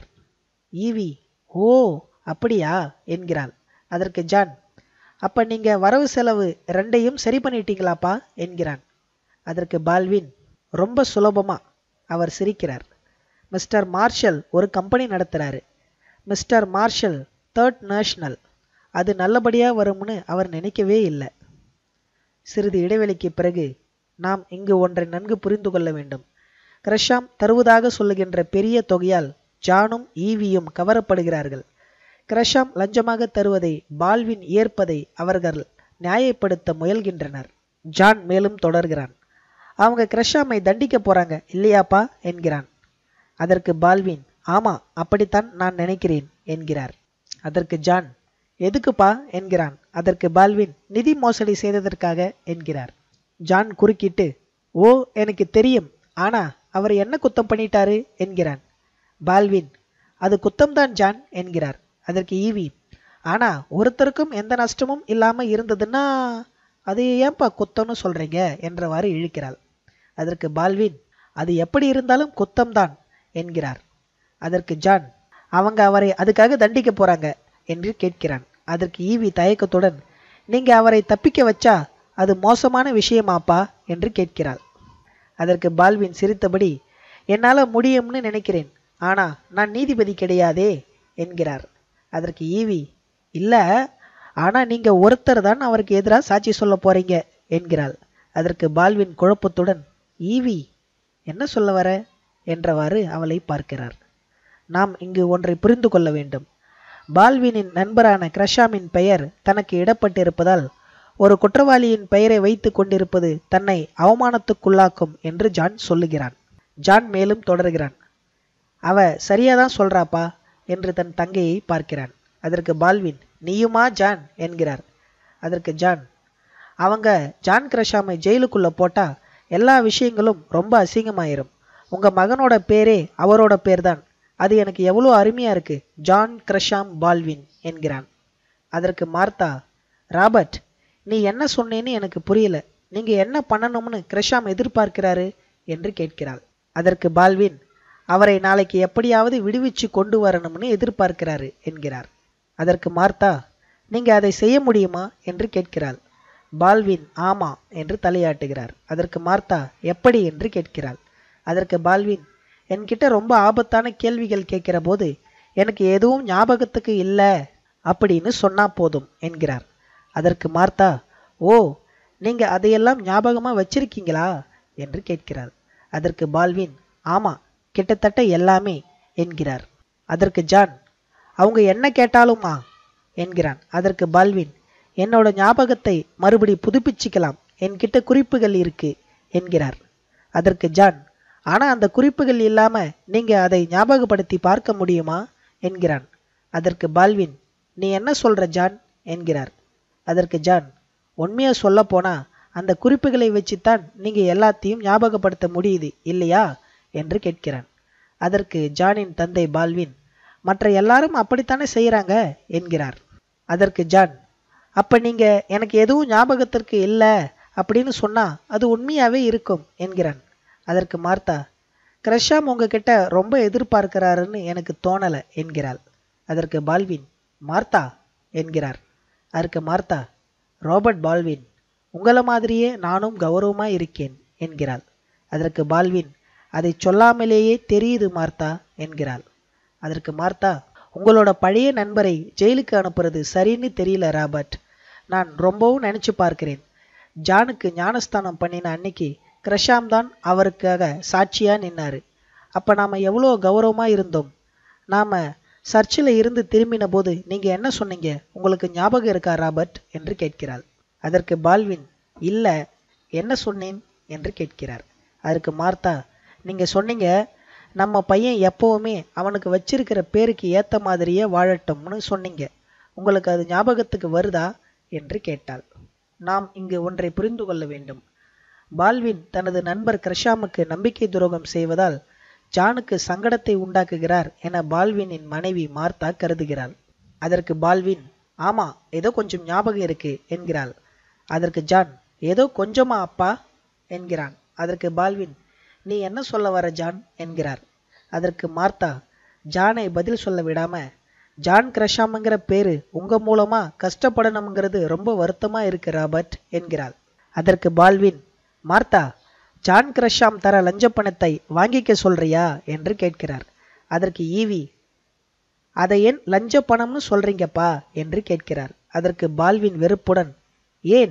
ஈவி ஓ அப்படியா என்கிறாள் அதற்கு ஜான் அப்ப நீங்க வரவு செலவு ரெண்டையும் சரி பண்ணிட்டீங்களாப்பா என்கிறான் அதற்கு பால்வின் ரொம்ப சுலபமா அவர் சிரிக்கிறார் மிஸ்டர் மார்ஷல் ஒரு கம்பெனி நடத்துறாரு மிஸ்டர் மார்ஷல் தேர்ட் நேஷனல் அது நல்லபடியா வரும்னு அவர் நினைக்கவே இல்லை சிறிது இடைவெளிக்கு பிறகு நாம் இங்கு ஒன்றை நன்கு புரிந்து கொள்ள வேண்டும் கிரஷாம் தருவதாக சொல்லுகின்ற பெரிய தொகையால் ஜானும் ஈவியும் கவரப்படுகிறார்கள் கிரஷாம் லஞ்சமாக தருவதை பால்வின் ஏற்பதை அவர்கள் நியாயப்படுத்த முயல்கின்றனர் ஜான் மேலும் தொடர்கிறான் அவங்க கிரஷாமை தண்டிக்க போறாங்க இல்லையாப்பா என்கிறான் அதற்கு பால்வின் ஆமா அப்படித்தான் நான் நினைக்கிறேன் என்கிறார் அதற்கு ஜான் எதுக்குப்பா என்கிறான் அதற்கு பால்வின் நிதி மோசடி செய்ததற்காக என்கிறார் ஜான் குறுக்கிட்டு ஓ எனக்கு தெரியும் ஆனா அவர் என்ன குத்தம் பண்ணிட்டாரு என்கிறான் பால்வின் அது குத்தம்தான் ஜான் என்கிறார் அதற்கு ஈவி ஆனா ஒருத்தருக்கும் எந்த நஷ்டமும் இல்லாம இருந்ததுன்னா அது ஏன்பா குத்தம்னு சொல்றீங்க என்றவாறு இழுக்கிறாள் அதற்கு பால்வின் அது எப்படி இருந்தாலும் குத்தம்தான் என்கிறார் அதற்கு ஜான் அவங்க அவரை அதுக்காக தண்டிக்க போறாங்க என்று கேட்கிறான் அதற்கு ஈவி தயக்கத்துடன் நீங்க அவரை தப்பிக்க வச்சா அது மோசமான விஷயமாப்பா என்று கேட்கிறாள் அதற்கு பால்வின் சிரித்தபடி என்னால முடியும்னு நினைக்கிறேன் ஆனா நான் நீதிபதி கிடையாதே என்கிறார் அதற்கு ஈவி இல்ல ஆனா நீங்க ஒருத்தர் தான் அவருக்கு எதிராக சாட்சி சொல்ல போறீங்க என்கிறாள் அதற்கு பால்வின் குழப்பத்துடன் ஈவி என்ன சொல்ல வர என்றவாறு அவளை பார்க்கிறார் நாம் இங்கு ஒன்றை புரிந்து கொள்ள வேண்டும் பால்வினின் நண்பரான கிரஷாமின் பெயர் தனக்கு இடப்பட்டிருப்பதால் ஒரு குற்றவாளியின் பெயரை வைத்து கொண்டிருப்பது தன்னை அவமானத்துக்குள்ளாக்கும் என்று ஜான் சொல்லுகிறான் ஜான் மேலும் தொடர்கிறான் அவ சரியாதான் சொல்றாப்பா என்று தன் தங்கையை பார்க்கிறான் அதற்கு பால்வின் நீயுமா ஜான் என்கிறார் அதற்கு ஜான் அவங்க ஜான் கிரஷாமை ஜெயிலுக்குள்ள போட்டா எல்லா விஷயங்களும் ரொம்ப அசிங்கமாயிரும் உங்க மகனோட பேரே அவரோட பேர்தான் அது எனக்கு எவ்வளோ அருமையா இருக்கு ஜான் கிரஷாம் பால்வின் என்கிறான் அதற்கு மார்த்தா ராபர்ட் நீ என்ன சொன்னேன்னு எனக்கு புரியல நீங்க என்ன பண்ணணும்னு கிரஷாம் எதிர்பார்க்கிறாரு என்று கேட்கிறாள் அதற்கு பால்வின் அவரை நாளைக்கு எப்படியாவது விடுவிச்சு கொண்டு வரணும்னு எதிர்பார்க்கிறாரு என்கிறார் அதற்கு மார்த்தா நீங்க அதை செய்ய முடியுமா என்று கேட்கிறாள் பால்வின் ஆமா என்று தலையாட்டுகிறார் அதற்கு மார்த்தா எப்படி என்று கேட்கிறாள் அதற்கு பால்வின் என்கிட்ட ரொம்ப ஆபத்தான கேள்விகள் கேட்கிற போது எனக்கு எதுவும் ஞாபகத்துக்கு இல்லை அப்படின்னு சொன்னா போதும் என்கிறார் அதற்கு மார்த்தா ஓ நீங்க அதையெல்லாம் ஞாபகமா வச்சிருக்கீங்களா என்று கேட்கிறார் அதற்கு பால்வின் ஆமா கிட்டத்தட்ட எல்லாமே என்கிறார் அதற்கு ஜான் அவங்க என்ன கேட்டாலுமா என்கிறான் அதற்கு பால்வின் என்னோட ஞாபகத்தை மறுபடி புதுப்பிச்சுக்கலாம் என்கிட்ட குறிப்புகள் இருக்கு என்கிறார் அதற்கு ஜான் ஆனா அந்த குறிப்புகள் இல்லாம நீங்க அதை ஞாபகப்படுத்தி பார்க்க முடியுமா என்கிறான் அதற்கு பால்வின் நீ என்ன சொல்ற ஜான் என்கிறார் அதற்கு ஜான் உண்மையா சொல்ல போனா அந்த குறிப்புகளை வச்சுத்தான் நீங்க எல்லாத்தையும் ஞாபகப்படுத்த முடியுது இல்லையா என்று கேட்கிறான் அதற்கு ஜானின் தந்தை பால்வின் மற்ற எல்லாரும் அப்படித்தானே செய்யறாங்க என்கிறார் அதற்கு ஜான் அப்ப நீங்க எனக்கு எதுவும் ஞாபகத்திற்கு இல்லை அப்படின்னு சொன்னா அது உண்மையாவே இருக்கும் என்கிறான் அதற்கு மார்த்தா கிரஷாம் உங்ககிட்ட ரொம்ப எதிர்பார்க்கிறாருன்னு எனக்கு தோணல என்கிறாள் அதற்கு பால்வின் மார்த்தா என்கிறார் அதற்கு மார்த்தா ராபர்ட் பால்வின் உங்கள மாதிரியே நானும் கௌரவமா இருக்கேன் என்கிறாள் அதற்கு பால்வின் அதை சொல்லாமலேயே தெரியுது மார்த்தா என்கிறாள் அதற்கு மார்த்தா உங்களோட பழைய நண்பரை ஜெயிலுக்கு அனுப்புறது சரின்னு தெரியல ராபர்ட் நான் ரொம்பவும் நினைச்சு பார்க்கிறேன் ஜானுக்கு ஞானஸ்தானம் பண்ணின அன்னைக்கு கிரஷாம் தான் அவருக்காக சாட்சியா நின்னாரு அப்ப நாம எவ்வளோ கௌரவமா இருந்தோம் நாம சர்ச்சில் இருந்து திரும்பின போது நீங்க என்ன சொன்னீங்க உங்களுக்கு ஞாபகம் இருக்கா ராபர்ட் என்று கேட்கிறாள் அதற்கு பால்வின் இல்ல என்ன சொன்னேன் என்று கேட்கிறார் அதற்கு மார்த்தா நீங்க சொன்னீங்க நம்ம பையன் எப்பவுமே அவனுக்கு வச்சிருக்கிற பேருக்கு ஏத்த மாதிரியே வாழட்டும்னு சொன்னீங்க உங்களுக்கு அது ஞாபகத்துக்கு வருதா என்று கேட்டாள் நாம் இங்கு ஒன்றை புரிந்து கொள்ள வேண்டும் பால்வின் தனது நண்பர் கிரஷாமுக்கு நம்பிக்கை துரோகம் செய்வதால் ஜானுக்கு சங்கடத்தை உண்டாக்குகிறார் என பால்வினின் மனைவி மார்த்தா கருதுகிறாள் அதற்கு பால்வின் ஆமா ஏதோ கொஞ்சம் ஞாபகம் இருக்கு என்கிறாள் அதற்கு ஜான் ஏதோ கொஞ்சமா அப்பா என்கிறான் அதற்கு பால்வின் நீ என்ன சொல்ல வர ஜான் என்கிறார் அதற்கு மார்த்தா ஜானை பதில் சொல்ல விடாம ஜான் கிரஷாம்ங்கிற பேரு உங்க மூலமா கஷ்டப்படணுங்கிறது ரொம்ப வருத்தமா இருக்கு ராபர்ட் என்கிறாள் அதற்கு பால்வின் மார்த்தா ஜான் கிரஷாம் தர லஞ்ச பணத்தை வாங்கிக்க சொல்றியா என்று கேட்கிறார் அதற்கு ஈவி அதை ஏன் லஞ்ச பணம்னு சொல்றீங்கப்பா என்று கேட்கிறார் அதற்கு பால்வின் வெறுப்புடன் ஏன்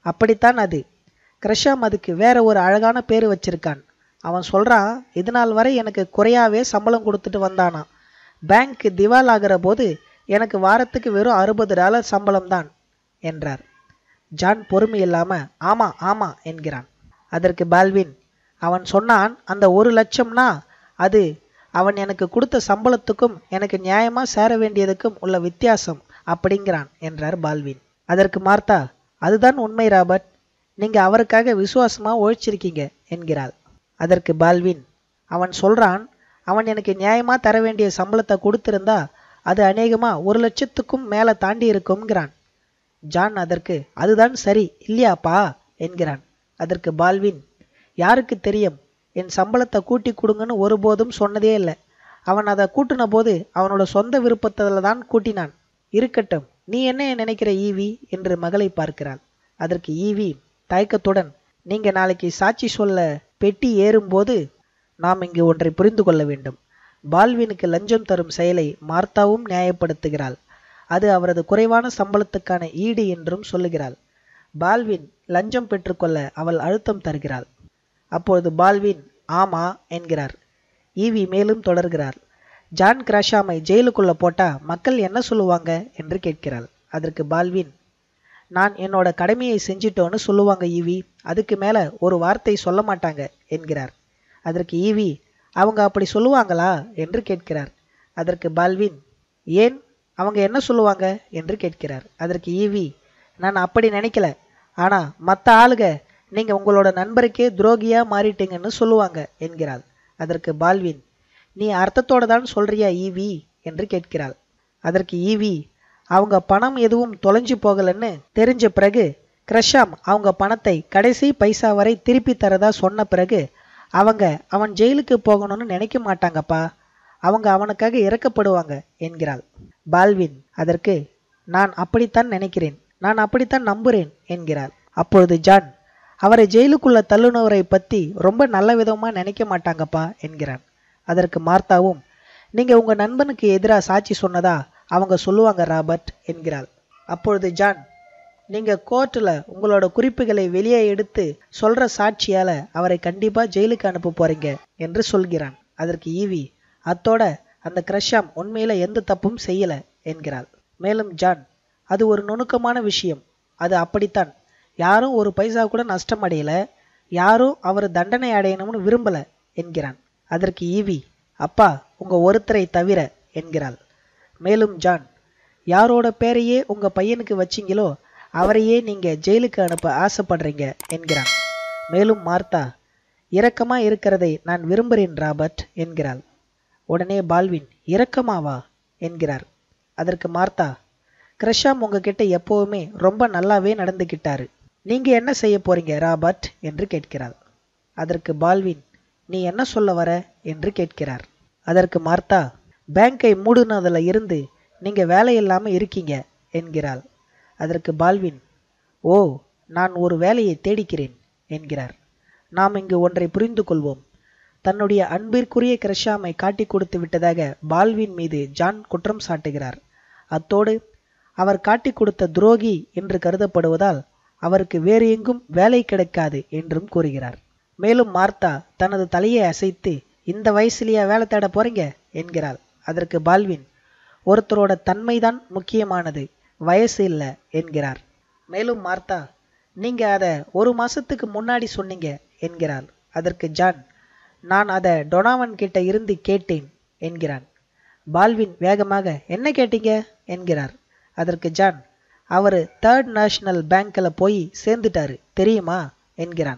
அப்படித்தான் அது கிரஷாம் அதுக்கு வேற ஒரு அழகான பேர் வச்சிருக்கான் அவன் சொல்றான் இது நாள் வரை எனக்கு குறையாவே சம்பளம் கொடுத்துட்டு வந்தானா பேங்க் திவால் ஆகிற போது எனக்கு வாரத்துக்கு வெறும் அறுபது டாலர் சம்பளம் தான் என்றார் ஜான் பொறுமை இல்லாம ஆமா ஆமா என்கிறான் அதற்கு பால்வின் அவன் சொன்னான் அந்த ஒரு லட்சம்னா அது அவன் எனக்கு கொடுத்த சம்பளத்துக்கும் எனக்கு நியாயமா சேர வேண்டியதுக்கும் உள்ள வித்தியாசம் அப்படிங்கிறான் என்றார் பால்வின் அதற்கு மார்த்தா அதுதான் உண்மை ராபர்ட் நீங்க அவருக்காக விசுவாசமா உழைச்சிருக்கீங்க என்கிறாள் அதற்கு பால்வின் அவன் சொல்றான் அவன் எனக்கு நியாயமா தர வேண்டிய சம்பளத்தை கொடுத்திருந்தா அது அநேகமா ஒரு லட்சத்துக்கும் மேல தாண்டி இருக்கும்ங்கிறான் ஜான் அதற்கு அதுதான் சரி இல்லையாப்பா என்கிறான் அதற்கு பால்வின் யாருக்கு தெரியும் என் சம்பளத்தை கூட்டி கொடுங்கன்னு ஒருபோதும் சொன்னதே இல்லை அவன் அதை கூட்டின போது அவனோட சொந்த விருப்பத்தில் தான் கூட்டினான் இருக்கட்டும் நீ என்ன நினைக்கிற ஈவி என்று மகளை பார்க்கிறாள் அதற்கு ஈவி தயக்கத்துடன் நீங்க நாளைக்கு சாட்சி சொல்ல பெட்டி ஏறும்போது நாம் இங்கு ஒன்றை புரிந்து கொள்ள வேண்டும் பால்வினுக்கு லஞ்சம் தரும் செயலை மார்த்தாவும் நியாயப்படுத்துகிறாள் அது அவரது குறைவான சம்பளத்துக்கான ஈடு என்றும் சொல்லுகிறாள் பால்வின் லஞ்சம் பெற்றுக்கொள்ள அவள் அழுத்தம் தருகிறாள் அப்பொழுது பால்வின் ஆமா என்கிறார் ஈவி மேலும் தொடர்கிறார் ஜான் கிராஷாமை ஜெயிலுக்குள்ள போட்டா மக்கள் என்ன சொல்லுவாங்க என்று கேட்கிறாள் அதற்கு பால்வின் நான் என்னோட கடமையை செஞ்சிட்டோன்னு சொல்லுவாங்க ஈவி அதுக்கு மேல ஒரு வார்த்தை சொல்ல மாட்டாங்க என்கிறார் அதற்கு ஈவி அவங்க அப்படி சொல்லுவாங்களா என்று கேட்கிறார் அதற்கு பால்வின் ஏன் அவங்க என்ன சொல்லுவாங்க என்று கேட்கிறார் அதற்கு ஈவி நான் அப்படி நினைக்கல ஆனா மற்ற ஆளுக நீங்க உங்களோட நண்பருக்கே துரோகியா மாறிட்டீங்கன்னு சொல்லுவாங்க என்கிறாள் அதற்கு பால்வின் நீ அர்த்தத்தோட தான் சொல்றியா ஈவி என்று கேட்கிறாள் அதற்கு ஈவி அவங்க பணம் எதுவும் தொலைஞ்சு போகலன்னு தெரிஞ்ச பிறகு கிரஷாம் அவங்க பணத்தை கடைசி பைசா வரை திருப்பி தரதா சொன்ன பிறகு அவங்க அவன் ஜெயிலுக்கு போகணும்னு நினைக்க மாட்டாங்கப்பா அவங்க அவனுக்காக இறக்கப்படுவாங்க என்கிறாள் பால்வின் அதற்கு நான் அப்படித்தான் நினைக்கிறேன் நான் அப்படித்தான் நம்புறேன் என்கிறாள் அப்பொழுது ஜான் அவரை ஜெயிலுக்குள்ள தள்ளுனவரை பத்தி ரொம்ப நல்ல விதமா நினைக்க மாட்டாங்கப்பா என்கிறான் அதற்கு மார்த்தாவும் நீங்க உங்க நண்பனுக்கு எதிரா சாட்சி சொன்னதா அவங்க சொல்லுவாங்க ராபர்ட் என்கிறாள் அப்பொழுது ஜான் நீங்க கோர்ட்ல உங்களோட குறிப்புகளை வெளியே எடுத்து சொல்ற சாட்சியால அவரை கண்டிப்பா ஜெயிலுக்கு அனுப்ப போறீங்க என்று சொல்கிறான் அதற்கு ஈவி அத்தோட அந்த கிரஷாம் உண்மையில எந்த தப்பும் செய்யல என்கிறாள் மேலும் ஜான் அது ஒரு நுணுக்கமான விஷயம் அது அப்படித்தான் யாரும் ஒரு பைசா கூட நஷ்டம் அடையல யாரும் அவர் தண்டனை அடையணும்னு விரும்பல என்கிறான் அதற்கு ஈவி அப்பா உங்க ஒருத்தரை தவிர என்கிறாள் மேலும் ஜான் யாரோட பேரையே உங்க பையனுக்கு வச்சீங்களோ அவரையே நீங்க ஜெயிலுக்கு அனுப்ப ஆசைப்படுறீங்க என்கிறான் மேலும் மார்த்தா இரக்கமா இருக்கிறதை நான் விரும்புகிறேன் ராபர்ட் என்கிறாள் உடனே பால்வின் இரக்கமாவா என்கிறார் அதற்கு மார்த்தா கிரஷாம் உங்ககிட்ட எப்பவுமே ரொம்ப நல்லாவே நடந்துக்கிட்டாரு நீங்க என்ன செய்ய போறீங்க ராபர்ட் என்று கேட்கிறாள் அதற்கு பால்வின் நீ என்ன சொல்ல வர என்று கேட்கிறார் அதற்கு மார்த்தா பேங்கை மூடுனதுல இருந்து நீங்க வேலை இல்லாம இருக்கீங்க என்கிறாள் அதற்கு பால்வின் ஓ நான் ஒரு வேலையை தேடிக்கிறேன் என்கிறார் நாம் இங்கு ஒன்றை புரிந்து கொள்வோம் தன்னுடைய அன்பிற்குரிய கிரஷாமை காட்டி கொடுத்து விட்டதாக பால்வின் மீது ஜான் குற்றம் சாட்டுகிறார் அத்தோடு அவர் காட்டி கொடுத்த துரோகி என்று கருதப்படுவதால் அவருக்கு வேறு எங்கும் வேலை கிடைக்காது என்றும் கூறுகிறார் மேலும் மார்த்தா தனது தலையை அசைத்து இந்த வயசுலயா வேலை தேட போறீங்க என்கிறாள் அதற்கு பால்வின் ஒருத்தரோட தன்மைதான் முக்கியமானது வயசு இல்லை என்கிறார் மேலும் மார்த்தா நீங்க அதை ஒரு மாசத்துக்கு முன்னாடி சொன்னீங்க என்கிறாள் அதற்கு ஜான் நான் அதை டொனாவன் கிட்ட இருந்து கேட்டேன் என்கிறான் பால்வின் வேகமாக என்ன கேட்டீங்க என்கிறார் அதற்கு ஜான் அவர் தேர்ட் நேஷனல் பேங்க்ல போய் சேர்ந்துட்டாரு தெரியுமா என்கிறான்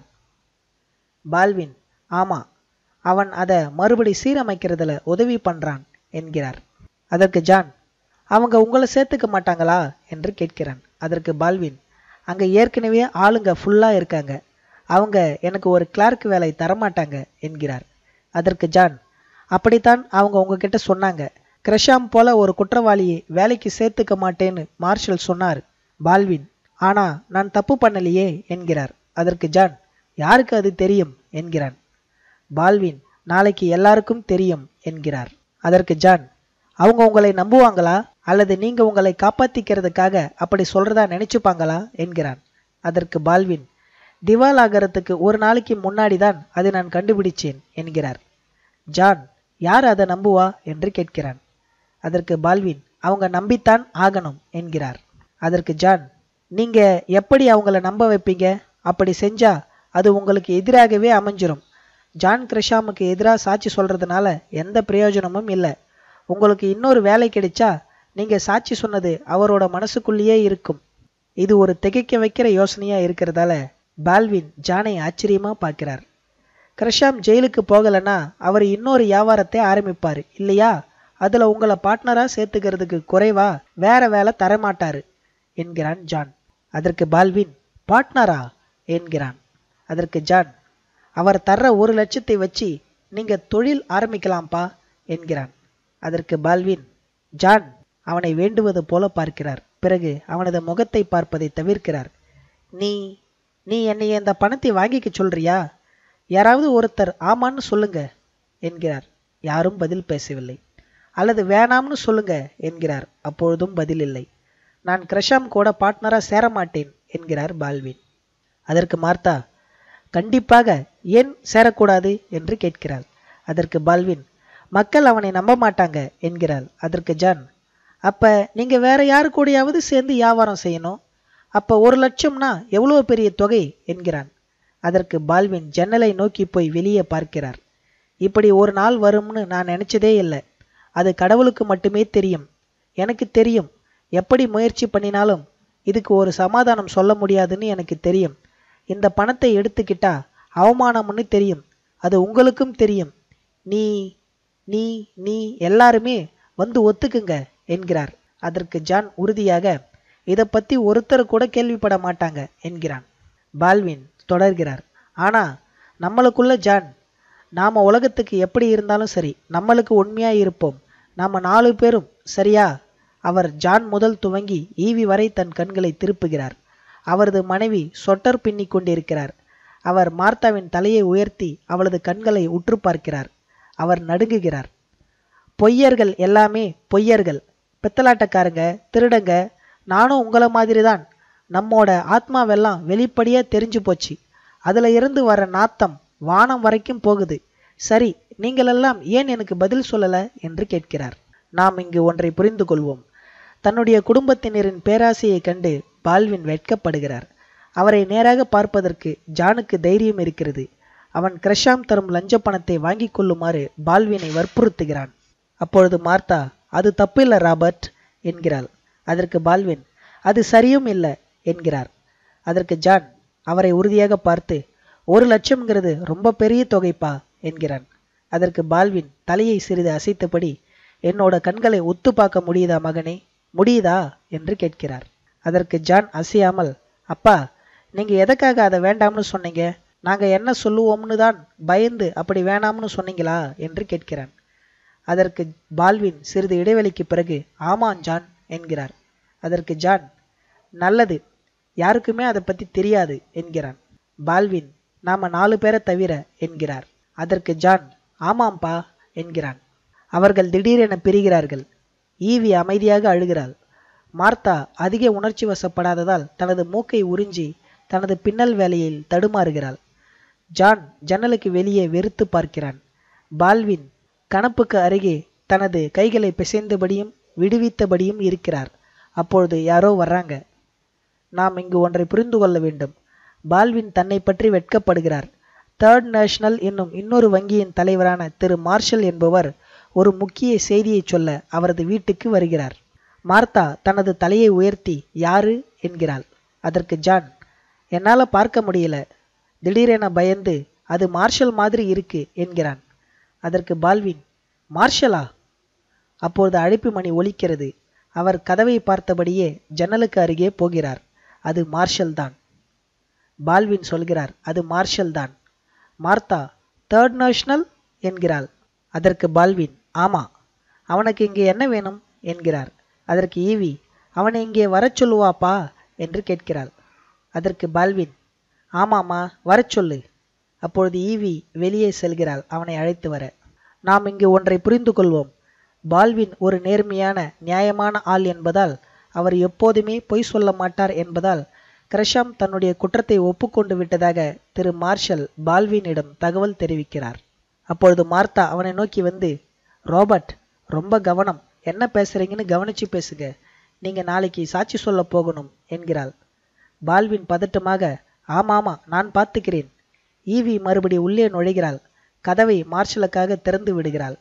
பால்வின் ஆமா அவன் அதை மறுபடி சீரமைக்கிறதுல உதவி பண்றான் என்கிறார் அதற்கு ஜான் அவங்க உங்களை சேர்த்துக்க மாட்டாங்களா என்று கேட்கிறான் அதற்கு பால்வின் அங்க ஏற்கனவே ஆளுங்க ஃபுல்லா இருக்காங்க அவங்க எனக்கு ஒரு கிளார்க் வேலை தரமாட்டாங்க என்கிறார் அதற்கு ஜான் அப்படித்தான் அவங்க உங்ககிட்ட சொன்னாங்க கிரஷாம் போல ஒரு குற்றவாளியை வேலைக்கு சேர்த்துக்க மாட்டேன்னு மார்ஷல் சொன்னார் பால்வின் ஆனா நான் தப்பு பண்ணலையே என்கிறார் அதற்கு ஜான் யாருக்கு அது தெரியும் என்கிறான் பால்வின் நாளைக்கு எல்லாருக்கும் தெரியும் என்கிறார் அதற்கு ஜான் அவங்க உங்களை நம்புவாங்களா அல்லது நீங்க உங்களை காப்பாத்திக்கிறதுக்காக அப்படி சொல்றதா நினைச்சுப்பாங்களா என்கிறான் அதற்கு பால்வின் திவாலாகரத்துக்கு ஒரு நாளைக்கு முன்னாடி தான் அதை நான் கண்டுபிடிச்சேன் என்கிறார் ஜான் யார் அதை நம்புவா என்று கேட்கிறான் அதற்கு பால்வின் அவங்க நம்பித்தான் ஆகணும் என்கிறார் அதற்கு ஜான் நீங்க எப்படி அவங்கள நம்ப வைப்பீங்க அப்படி செஞ்சா அது உங்களுக்கு எதிராகவே அமைஞ்சிரும் ஜான் கிருஷாமுக்கு எதிராக சாட்சி சொல்றதுனால எந்த பிரயோஜனமும் இல்லை உங்களுக்கு இன்னொரு வேலை கிடைச்சா நீங்க சாட்சி சொன்னது அவரோட மனசுக்குள்ளேயே இருக்கும் இது ஒரு திகைக்க வைக்கிற யோசனையா இருக்கிறதால பால்வின் ஜானை ஆச்சரியமா பார்க்கிறார் கிருஷாம் ஜெயிலுக்கு போகலைன்னா அவர் இன்னொரு வியாபாரத்தை ஆரம்பிப்பாரு இல்லையா அதுல உங்களை பார்ட்னரா சேர்த்துக்கிறதுக்கு குறைவா வேற வேலை தரமாட்டாரு என்கிறான் ஜான் அதற்கு பால்வின் பார்ட்னரா என்கிறான் அதற்கு ஜான் அவர் தர்ற ஒரு லட்சத்தை வச்சு நீங்க தொழில் ஆரம்பிக்கலாம்ப்பா என்கிறான் அதற்கு பால்வின் ஜான் அவனை வேண்டுவது போல பார்க்கிறார் பிறகு அவனது முகத்தை பார்ப்பதை தவிர்க்கிறார் நீ நீ என்னை இந்த பணத்தை வாங்கிக்க சொல்றியா யாராவது ஒருத்தர் ஆமான்னு சொல்லுங்க என்கிறார் யாரும் பதில் பேசவில்லை அல்லது வேணாம்னு சொல்லுங்க என்கிறார் அப்பொழுதும் பதில் இல்லை நான் கிரஷாம் கூட பார்ட்னரா சேர மாட்டேன் என்கிறார் பால்வின் அதற்கு மார்த்தா கண்டிப்பாக ஏன் சேரக்கூடாது என்று கேட்கிறாள் அதற்கு பால்வின் மக்கள் அவனை நம்ப மாட்டாங்க என்கிறாள் அதற்கு ஜான் அப்ப நீங்க வேற யாரு கூடயாவது சேர்ந்து வியாபாரம் செய்யணும் அப்ப ஒரு லட்சம்னா எவ்வளவு பெரிய தொகை என்கிறான் அதற்கு பால்வின் ஜன்னலை நோக்கி போய் வெளியே பார்க்கிறார் இப்படி ஒரு நாள் வரும்னு நான் நினைச்சதே இல்லை அது கடவுளுக்கு மட்டுமே தெரியும் எனக்கு தெரியும் எப்படி முயற்சி பண்ணினாலும் இதுக்கு ஒரு சமாதானம் சொல்ல முடியாதுன்னு எனக்கு தெரியும் இந்த பணத்தை எடுத்துக்கிட்டா அவமானம்னு தெரியும் அது உங்களுக்கும் தெரியும் நீ நீ நீ எல்லாருமே வந்து ஒத்துக்குங்க என்கிறார் அதற்கு ஜான் உறுதியாக இதை பத்தி ஒருத்தர் கூட கேள்விப்பட மாட்டாங்க என்கிறான் பால்வின் தொடர்கிறார் ஆனா நம்மளுக்குள்ள ஜான் நாம உலகத்துக்கு எப்படி இருந்தாலும் சரி நம்மளுக்கு உண்மையா இருப்போம் நாம நாலு பேரும் சரியா அவர் ஜான் முதல் துவங்கி ஈவி வரை தன் கண்களை திருப்புகிறார் அவரது மனைவி சொட்டர் பின்னிக் கொண்டிருக்கிறார் அவர் மார்த்தாவின் தலையை உயர்த்தி அவளது கண்களை உற்று பார்க்கிறார் அவர் நடுங்குகிறார் பொய்யர்கள் எல்லாமே பொய்யர்கள் பித்தலாட்டக்காரங்க திருடங்க நானும் உங்களை மாதிரி தான் நம்மோட ஆத்மாவெல்லாம் வெளிப்படையா தெரிஞ்சு போச்சு அதுல இருந்து வர நாத்தம் வானம் வரைக்கும் போகுது சரி நீங்களெல்லாம் ஏன் எனக்கு பதில் சொல்லல என்று கேட்கிறார் நாம் இங்கு ஒன்றை புரிந்து கொள்வோம் தன்னுடைய குடும்பத்தினரின் பேராசையை கண்டு பால்வின் வெட்கப்படுகிறார் அவரை நேராக பார்ப்பதற்கு ஜானுக்கு தைரியம் இருக்கிறது அவன் கிரஷாம் தரும் லஞ்ச பணத்தை வாங்கிக் கொள்ளுமாறு பால்வினை வற்புறுத்துகிறான் அப்பொழுது மார்த்தா அது தப்பில்லை ராபர்ட் என்கிறாள் அதற்கு பால்வின் அது சரியும் இல்லை என்கிறார் அதற்கு ஜான் அவரை உறுதியாக பார்த்து ஒரு லட்சம்ங்கிறது ரொம்ப பெரிய தொகைப்பா என்கிறான் அதற்கு பால்வின் தலையை சிறிது அசைத்தபடி என்னோட கண்களை உத்து பார்க்க முடியுதா மகனே முடியுதா என்று கேட்கிறார் அதற்கு ஜான் அசையாமல் அப்பா நீங்க எதுக்காக அதை வேண்டாம்னு சொன்னீங்க நாங்க என்ன சொல்லுவோம்னு தான் பயந்து அப்படி வேணாம்னு சொன்னீங்களா என்று கேட்கிறான் அதற்கு பால்வின் சிறிது இடைவெளிக்கு பிறகு ஆமாம் ஜான் என்கிறார் அதற்கு ஜான் நல்லது யாருக்குமே அதை பத்தி தெரியாது என்கிறான் பால்வின் நாம நாலு பேரை தவிர என்கிறார் அதற்கு ஜான் ஆமாம்பா என்கிறான் அவர்கள் திடீரென பிரிகிறார்கள் ஈவி அமைதியாக அழுகிறாள் மார்த்தா அதிக உணர்ச்சி வசப்படாததால் தனது மூக்கை உறிஞ்சி தனது பின்னல் வேலையில் தடுமாறுகிறாள் ஜான் ஜன்னலுக்கு வெளியே வெறுத்து பார்க்கிறான் பால்வின் கணப்புக்கு அருகே தனது கைகளை பிசைந்தபடியும் விடுவித்தபடியும் இருக்கிறார் அப்பொழுது யாரோ வர்றாங்க நாம் இங்கு ஒன்றை புரிந்து கொள்ள வேண்டும் பால்வின் தன்னை பற்றி வெட்கப்படுகிறார் தேர்ட் நேஷனல் என்னும் இன்னொரு வங்கியின் தலைவரான திரு மார்ஷல் என்பவர் ஒரு முக்கிய செய்தியை சொல்ல அவரது வீட்டுக்கு வருகிறார் மார்த்தா தனது தலையை உயர்த்தி யாரு என்கிறாள் அதற்கு ஜான் என்னால பார்க்க முடியல திடீரென பயந்து அது மார்ஷல் மாதிரி இருக்கு என்கிறான் அதற்கு பால்வின் மார்ஷலா அப்பொழுது அழைப்பு மணி ஒலிக்கிறது அவர் கதவை பார்த்தபடியே ஜன்னலுக்கு அருகே போகிறார் அது மார்ஷல் தான் பால்வின் சொல்கிறார் அது மார்ஷல் தான் மார்த்தா தேர்ட் நேஷனல் என்கிறாள் அதற்கு பால்வின் ஆமா அவனுக்கு இங்கே என்ன வேணும் என்கிறார் அதற்கு ஈவி அவனை இங்கே வரச் சொல்லுவாப்பா என்று கேட்கிறாள் அதற்கு பால்வின் ஆமாம்மா வரச் சொல்லு அப்பொழுது ஈவி வெளியே செல்கிறாள் அவனை அழைத்து வர நாம் இங்கு ஒன்றை புரிந்து கொள்வோம் பால்வின் ஒரு நேர்மையான நியாயமான ஆள் என்பதால் அவர் எப்போதுமே பொய் சொல்ல மாட்டார் என்பதால் கிரஷாம் தன்னுடைய குற்றத்தை ஒப்புக்கொண்டு விட்டதாக திரு மார்ஷல் பால்வினிடம் தகவல் தெரிவிக்கிறார் அப்பொழுது மார்த்தா அவனை நோக்கி வந்து ரோபர்ட் ரொம்ப கவனம் என்ன பேசுறீங்கன்னு கவனிச்சு பேசுங்க நீங்க நாளைக்கு சாட்சி சொல்ல போகணும் என்கிறாள் பால்வின் பதட்டமாக ஆமாமா நான் பார்த்துக்கிறேன் ஈவி மறுபடி உள்ளே நுழைகிறாள் கதவை மார்ஷலுக்காக திறந்து விடுகிறாள்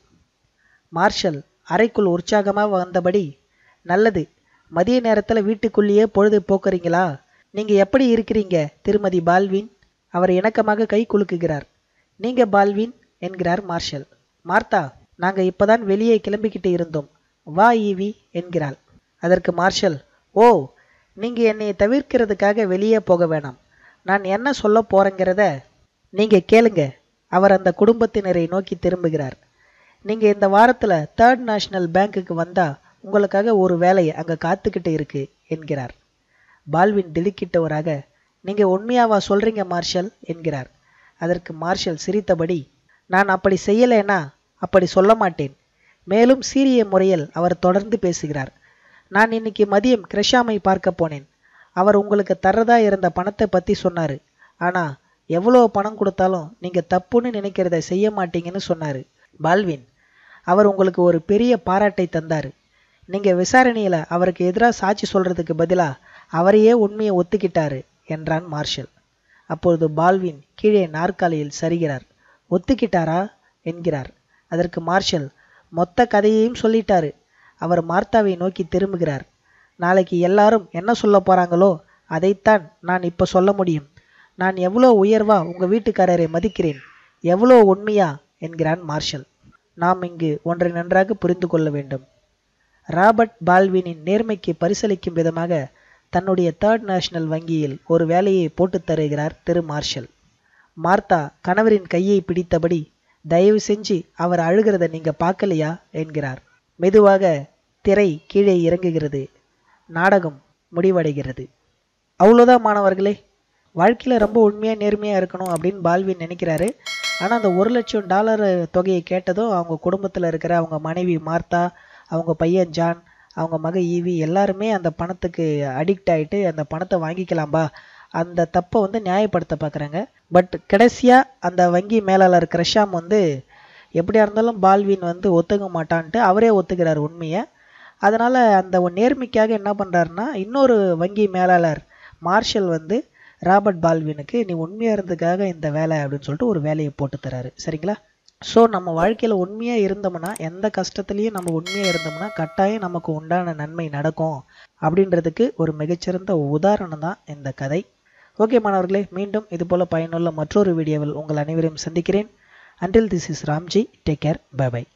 மார்ஷல் அறைக்குள் உற்சாகமாக வந்தபடி நல்லது மதிய நேரத்தில் வீட்டுக்குள்ளேயே பொழுது போக்குறீங்களா நீங்க எப்படி இருக்கிறீங்க திருமதி பால்வின் அவர் இணக்கமாக கை குலுக்குகிறார் நீங்க பால்வின் என்கிறார் மார்ஷல் மார்த்தா நாங்க இப்பதான் வெளியே கிளம்பிக்கிட்டு இருந்தோம் வா ஈவி என்கிறாள் அதற்கு மார்ஷல் ஓ நீங்க என்னை தவிர்க்கிறதுக்காக வெளியே போக வேணாம் நான் என்ன சொல்ல போறேங்கிறத நீங்க கேளுங்க அவர் அந்த குடும்பத்தினரை நோக்கி திரும்புகிறார் நீங்க இந்த வாரத்துல தேர்ட் நேஷனல் பேங்க்குக்கு வந்தா உங்களுக்காக ஒரு வேலை அங்க காத்துக்கிட்டு இருக்கு என்கிறார் பால்வின் திடுக்கிட்டவராக நீங்க உண்மையாவா சொல்றீங்க மார்ஷல் என்கிறார் அதற்கு மார்ஷல் சிரித்தபடி நான் அப்படி செய்யலைன்னா அப்படி சொல்ல மாட்டேன் மேலும் சீரிய முறையில் அவர் தொடர்ந்து பேசுகிறார் நான் இன்னைக்கு மதியம் கிருஷாமை பார்க்க போனேன் அவர் உங்களுக்கு தர்றதா இருந்த பணத்தை பத்தி சொன்னாரு ஆனா எவ்வளோ பணம் கொடுத்தாலும் நீங்க தப்புன்னு நினைக்கிறத செய்ய மாட்டீங்கன்னு சொன்னாரு பால்வின் அவர் உங்களுக்கு ஒரு பெரிய பாராட்டை தந்தாரு நீங்க விசாரணையில அவருக்கு எதிராக சாட்சி சொல்றதுக்கு பதிலா அவரையே உண்மையை ஒத்துக்கிட்டாரு என்றான் மார்ஷல் அப்பொழுது பால்வின் கீழே நாற்காலியில் சரிகிறார் ஒத்துக்கிட்டாரா என்கிறார் அதற்கு மார்ஷல் மொத்த கதையையும் சொல்லிட்டாரு அவர் மார்த்தாவை நோக்கி திரும்புகிறார் நாளைக்கு எல்லாரும் என்ன சொல்ல போறாங்களோ அதைத்தான் நான் இப்ப சொல்ல முடியும் நான் எவ்வளோ உயர்வா உங்க வீட்டுக்காரரை மதிக்கிறேன் எவ்வளோ உண்மையா என்கிறான் மார்ஷல் நாம் இங்கு ஒன்றை நன்றாக புரிந்து கொள்ள வேண்டும் ராபர்ட் பால்வினின் நேர்மைக்கு பரிசளிக்கும் விதமாக தன்னுடைய தேர்ட் நேஷனல் வங்கியில் ஒரு வேலையை போட்டுத் தருகிறார் திரு மார்ஷல் மார்த்தா கணவரின் கையை பிடித்தபடி தயவு செஞ்சு அவர் அழுகிறத நீங்க பார்க்கலையா என்கிறார் மெதுவாக திரை கீழே இறங்குகிறது நாடகம் முடிவடைகிறது அவ்வளோதான் மாணவர்களே வாழ்க்கையில் ரொம்ப உண்மையாக நேர்மையாக இருக்கணும் அப்படின்னு பால்வின் நினைக்கிறாரு ஆனால் அந்த ஒரு லட்சம் டாலர் தொகையை கேட்டதும் அவங்க குடும்பத்தில் இருக்கிற அவங்க மனைவி மார்த்தா அவங்க பையன் ஜான் அவங்க மக ஈவி எல்லாருமே அந்த பணத்துக்கு அடிக்ட் ஆகிட்டு அந்த பணத்தை வாங்கிக்கலாம்பா அந்த தப்பை வந்து நியாயப்படுத்த பார்க்குறாங்க பட் கடைசியாக அந்த வங்கி மேலாளர் கிரஷாம் வந்து எப்படியா இருந்தாலும் பால்வின் வந்து ஒத்துக்க மாட்டான்ட்டு அவரே ஒத்துக்கிறார் உண்மையை அதனால் அந்த ஒரு நேர்மைக்காக என்ன பண்ணுறாருன்னா இன்னொரு வங்கி மேலாளர் மார்ஷல் வந்து ராபர்ட் பால்வினுக்கு நீ உண்மையாக இருந்ததுக்காக இந்த வேலை அப்படின்னு சொல்லிட்டு ஒரு வேலையை போட்டு தராரு சரிங்களா ஸோ நம்ம வாழ்க்கையில் உண்மையாக இருந்தோம்னா எந்த கஷ்டத்துலேயும் நம்ம உண்மையாக இருந்தோம்னா கட்டாயம் நமக்கு உண்டான நன்மை நடக்கும் அப்படின்றதுக்கு ஒரு மிகச்சிறந்த உதாரணம் தான் இந்த கதை ஓகே மாணவர்களே மீண்டும் இதுபோல் பயனுள்ள மற்றொரு வீடியோவில் உங்கள் அனைவரையும் சந்திக்கிறேன் until this is Ramji take care bye by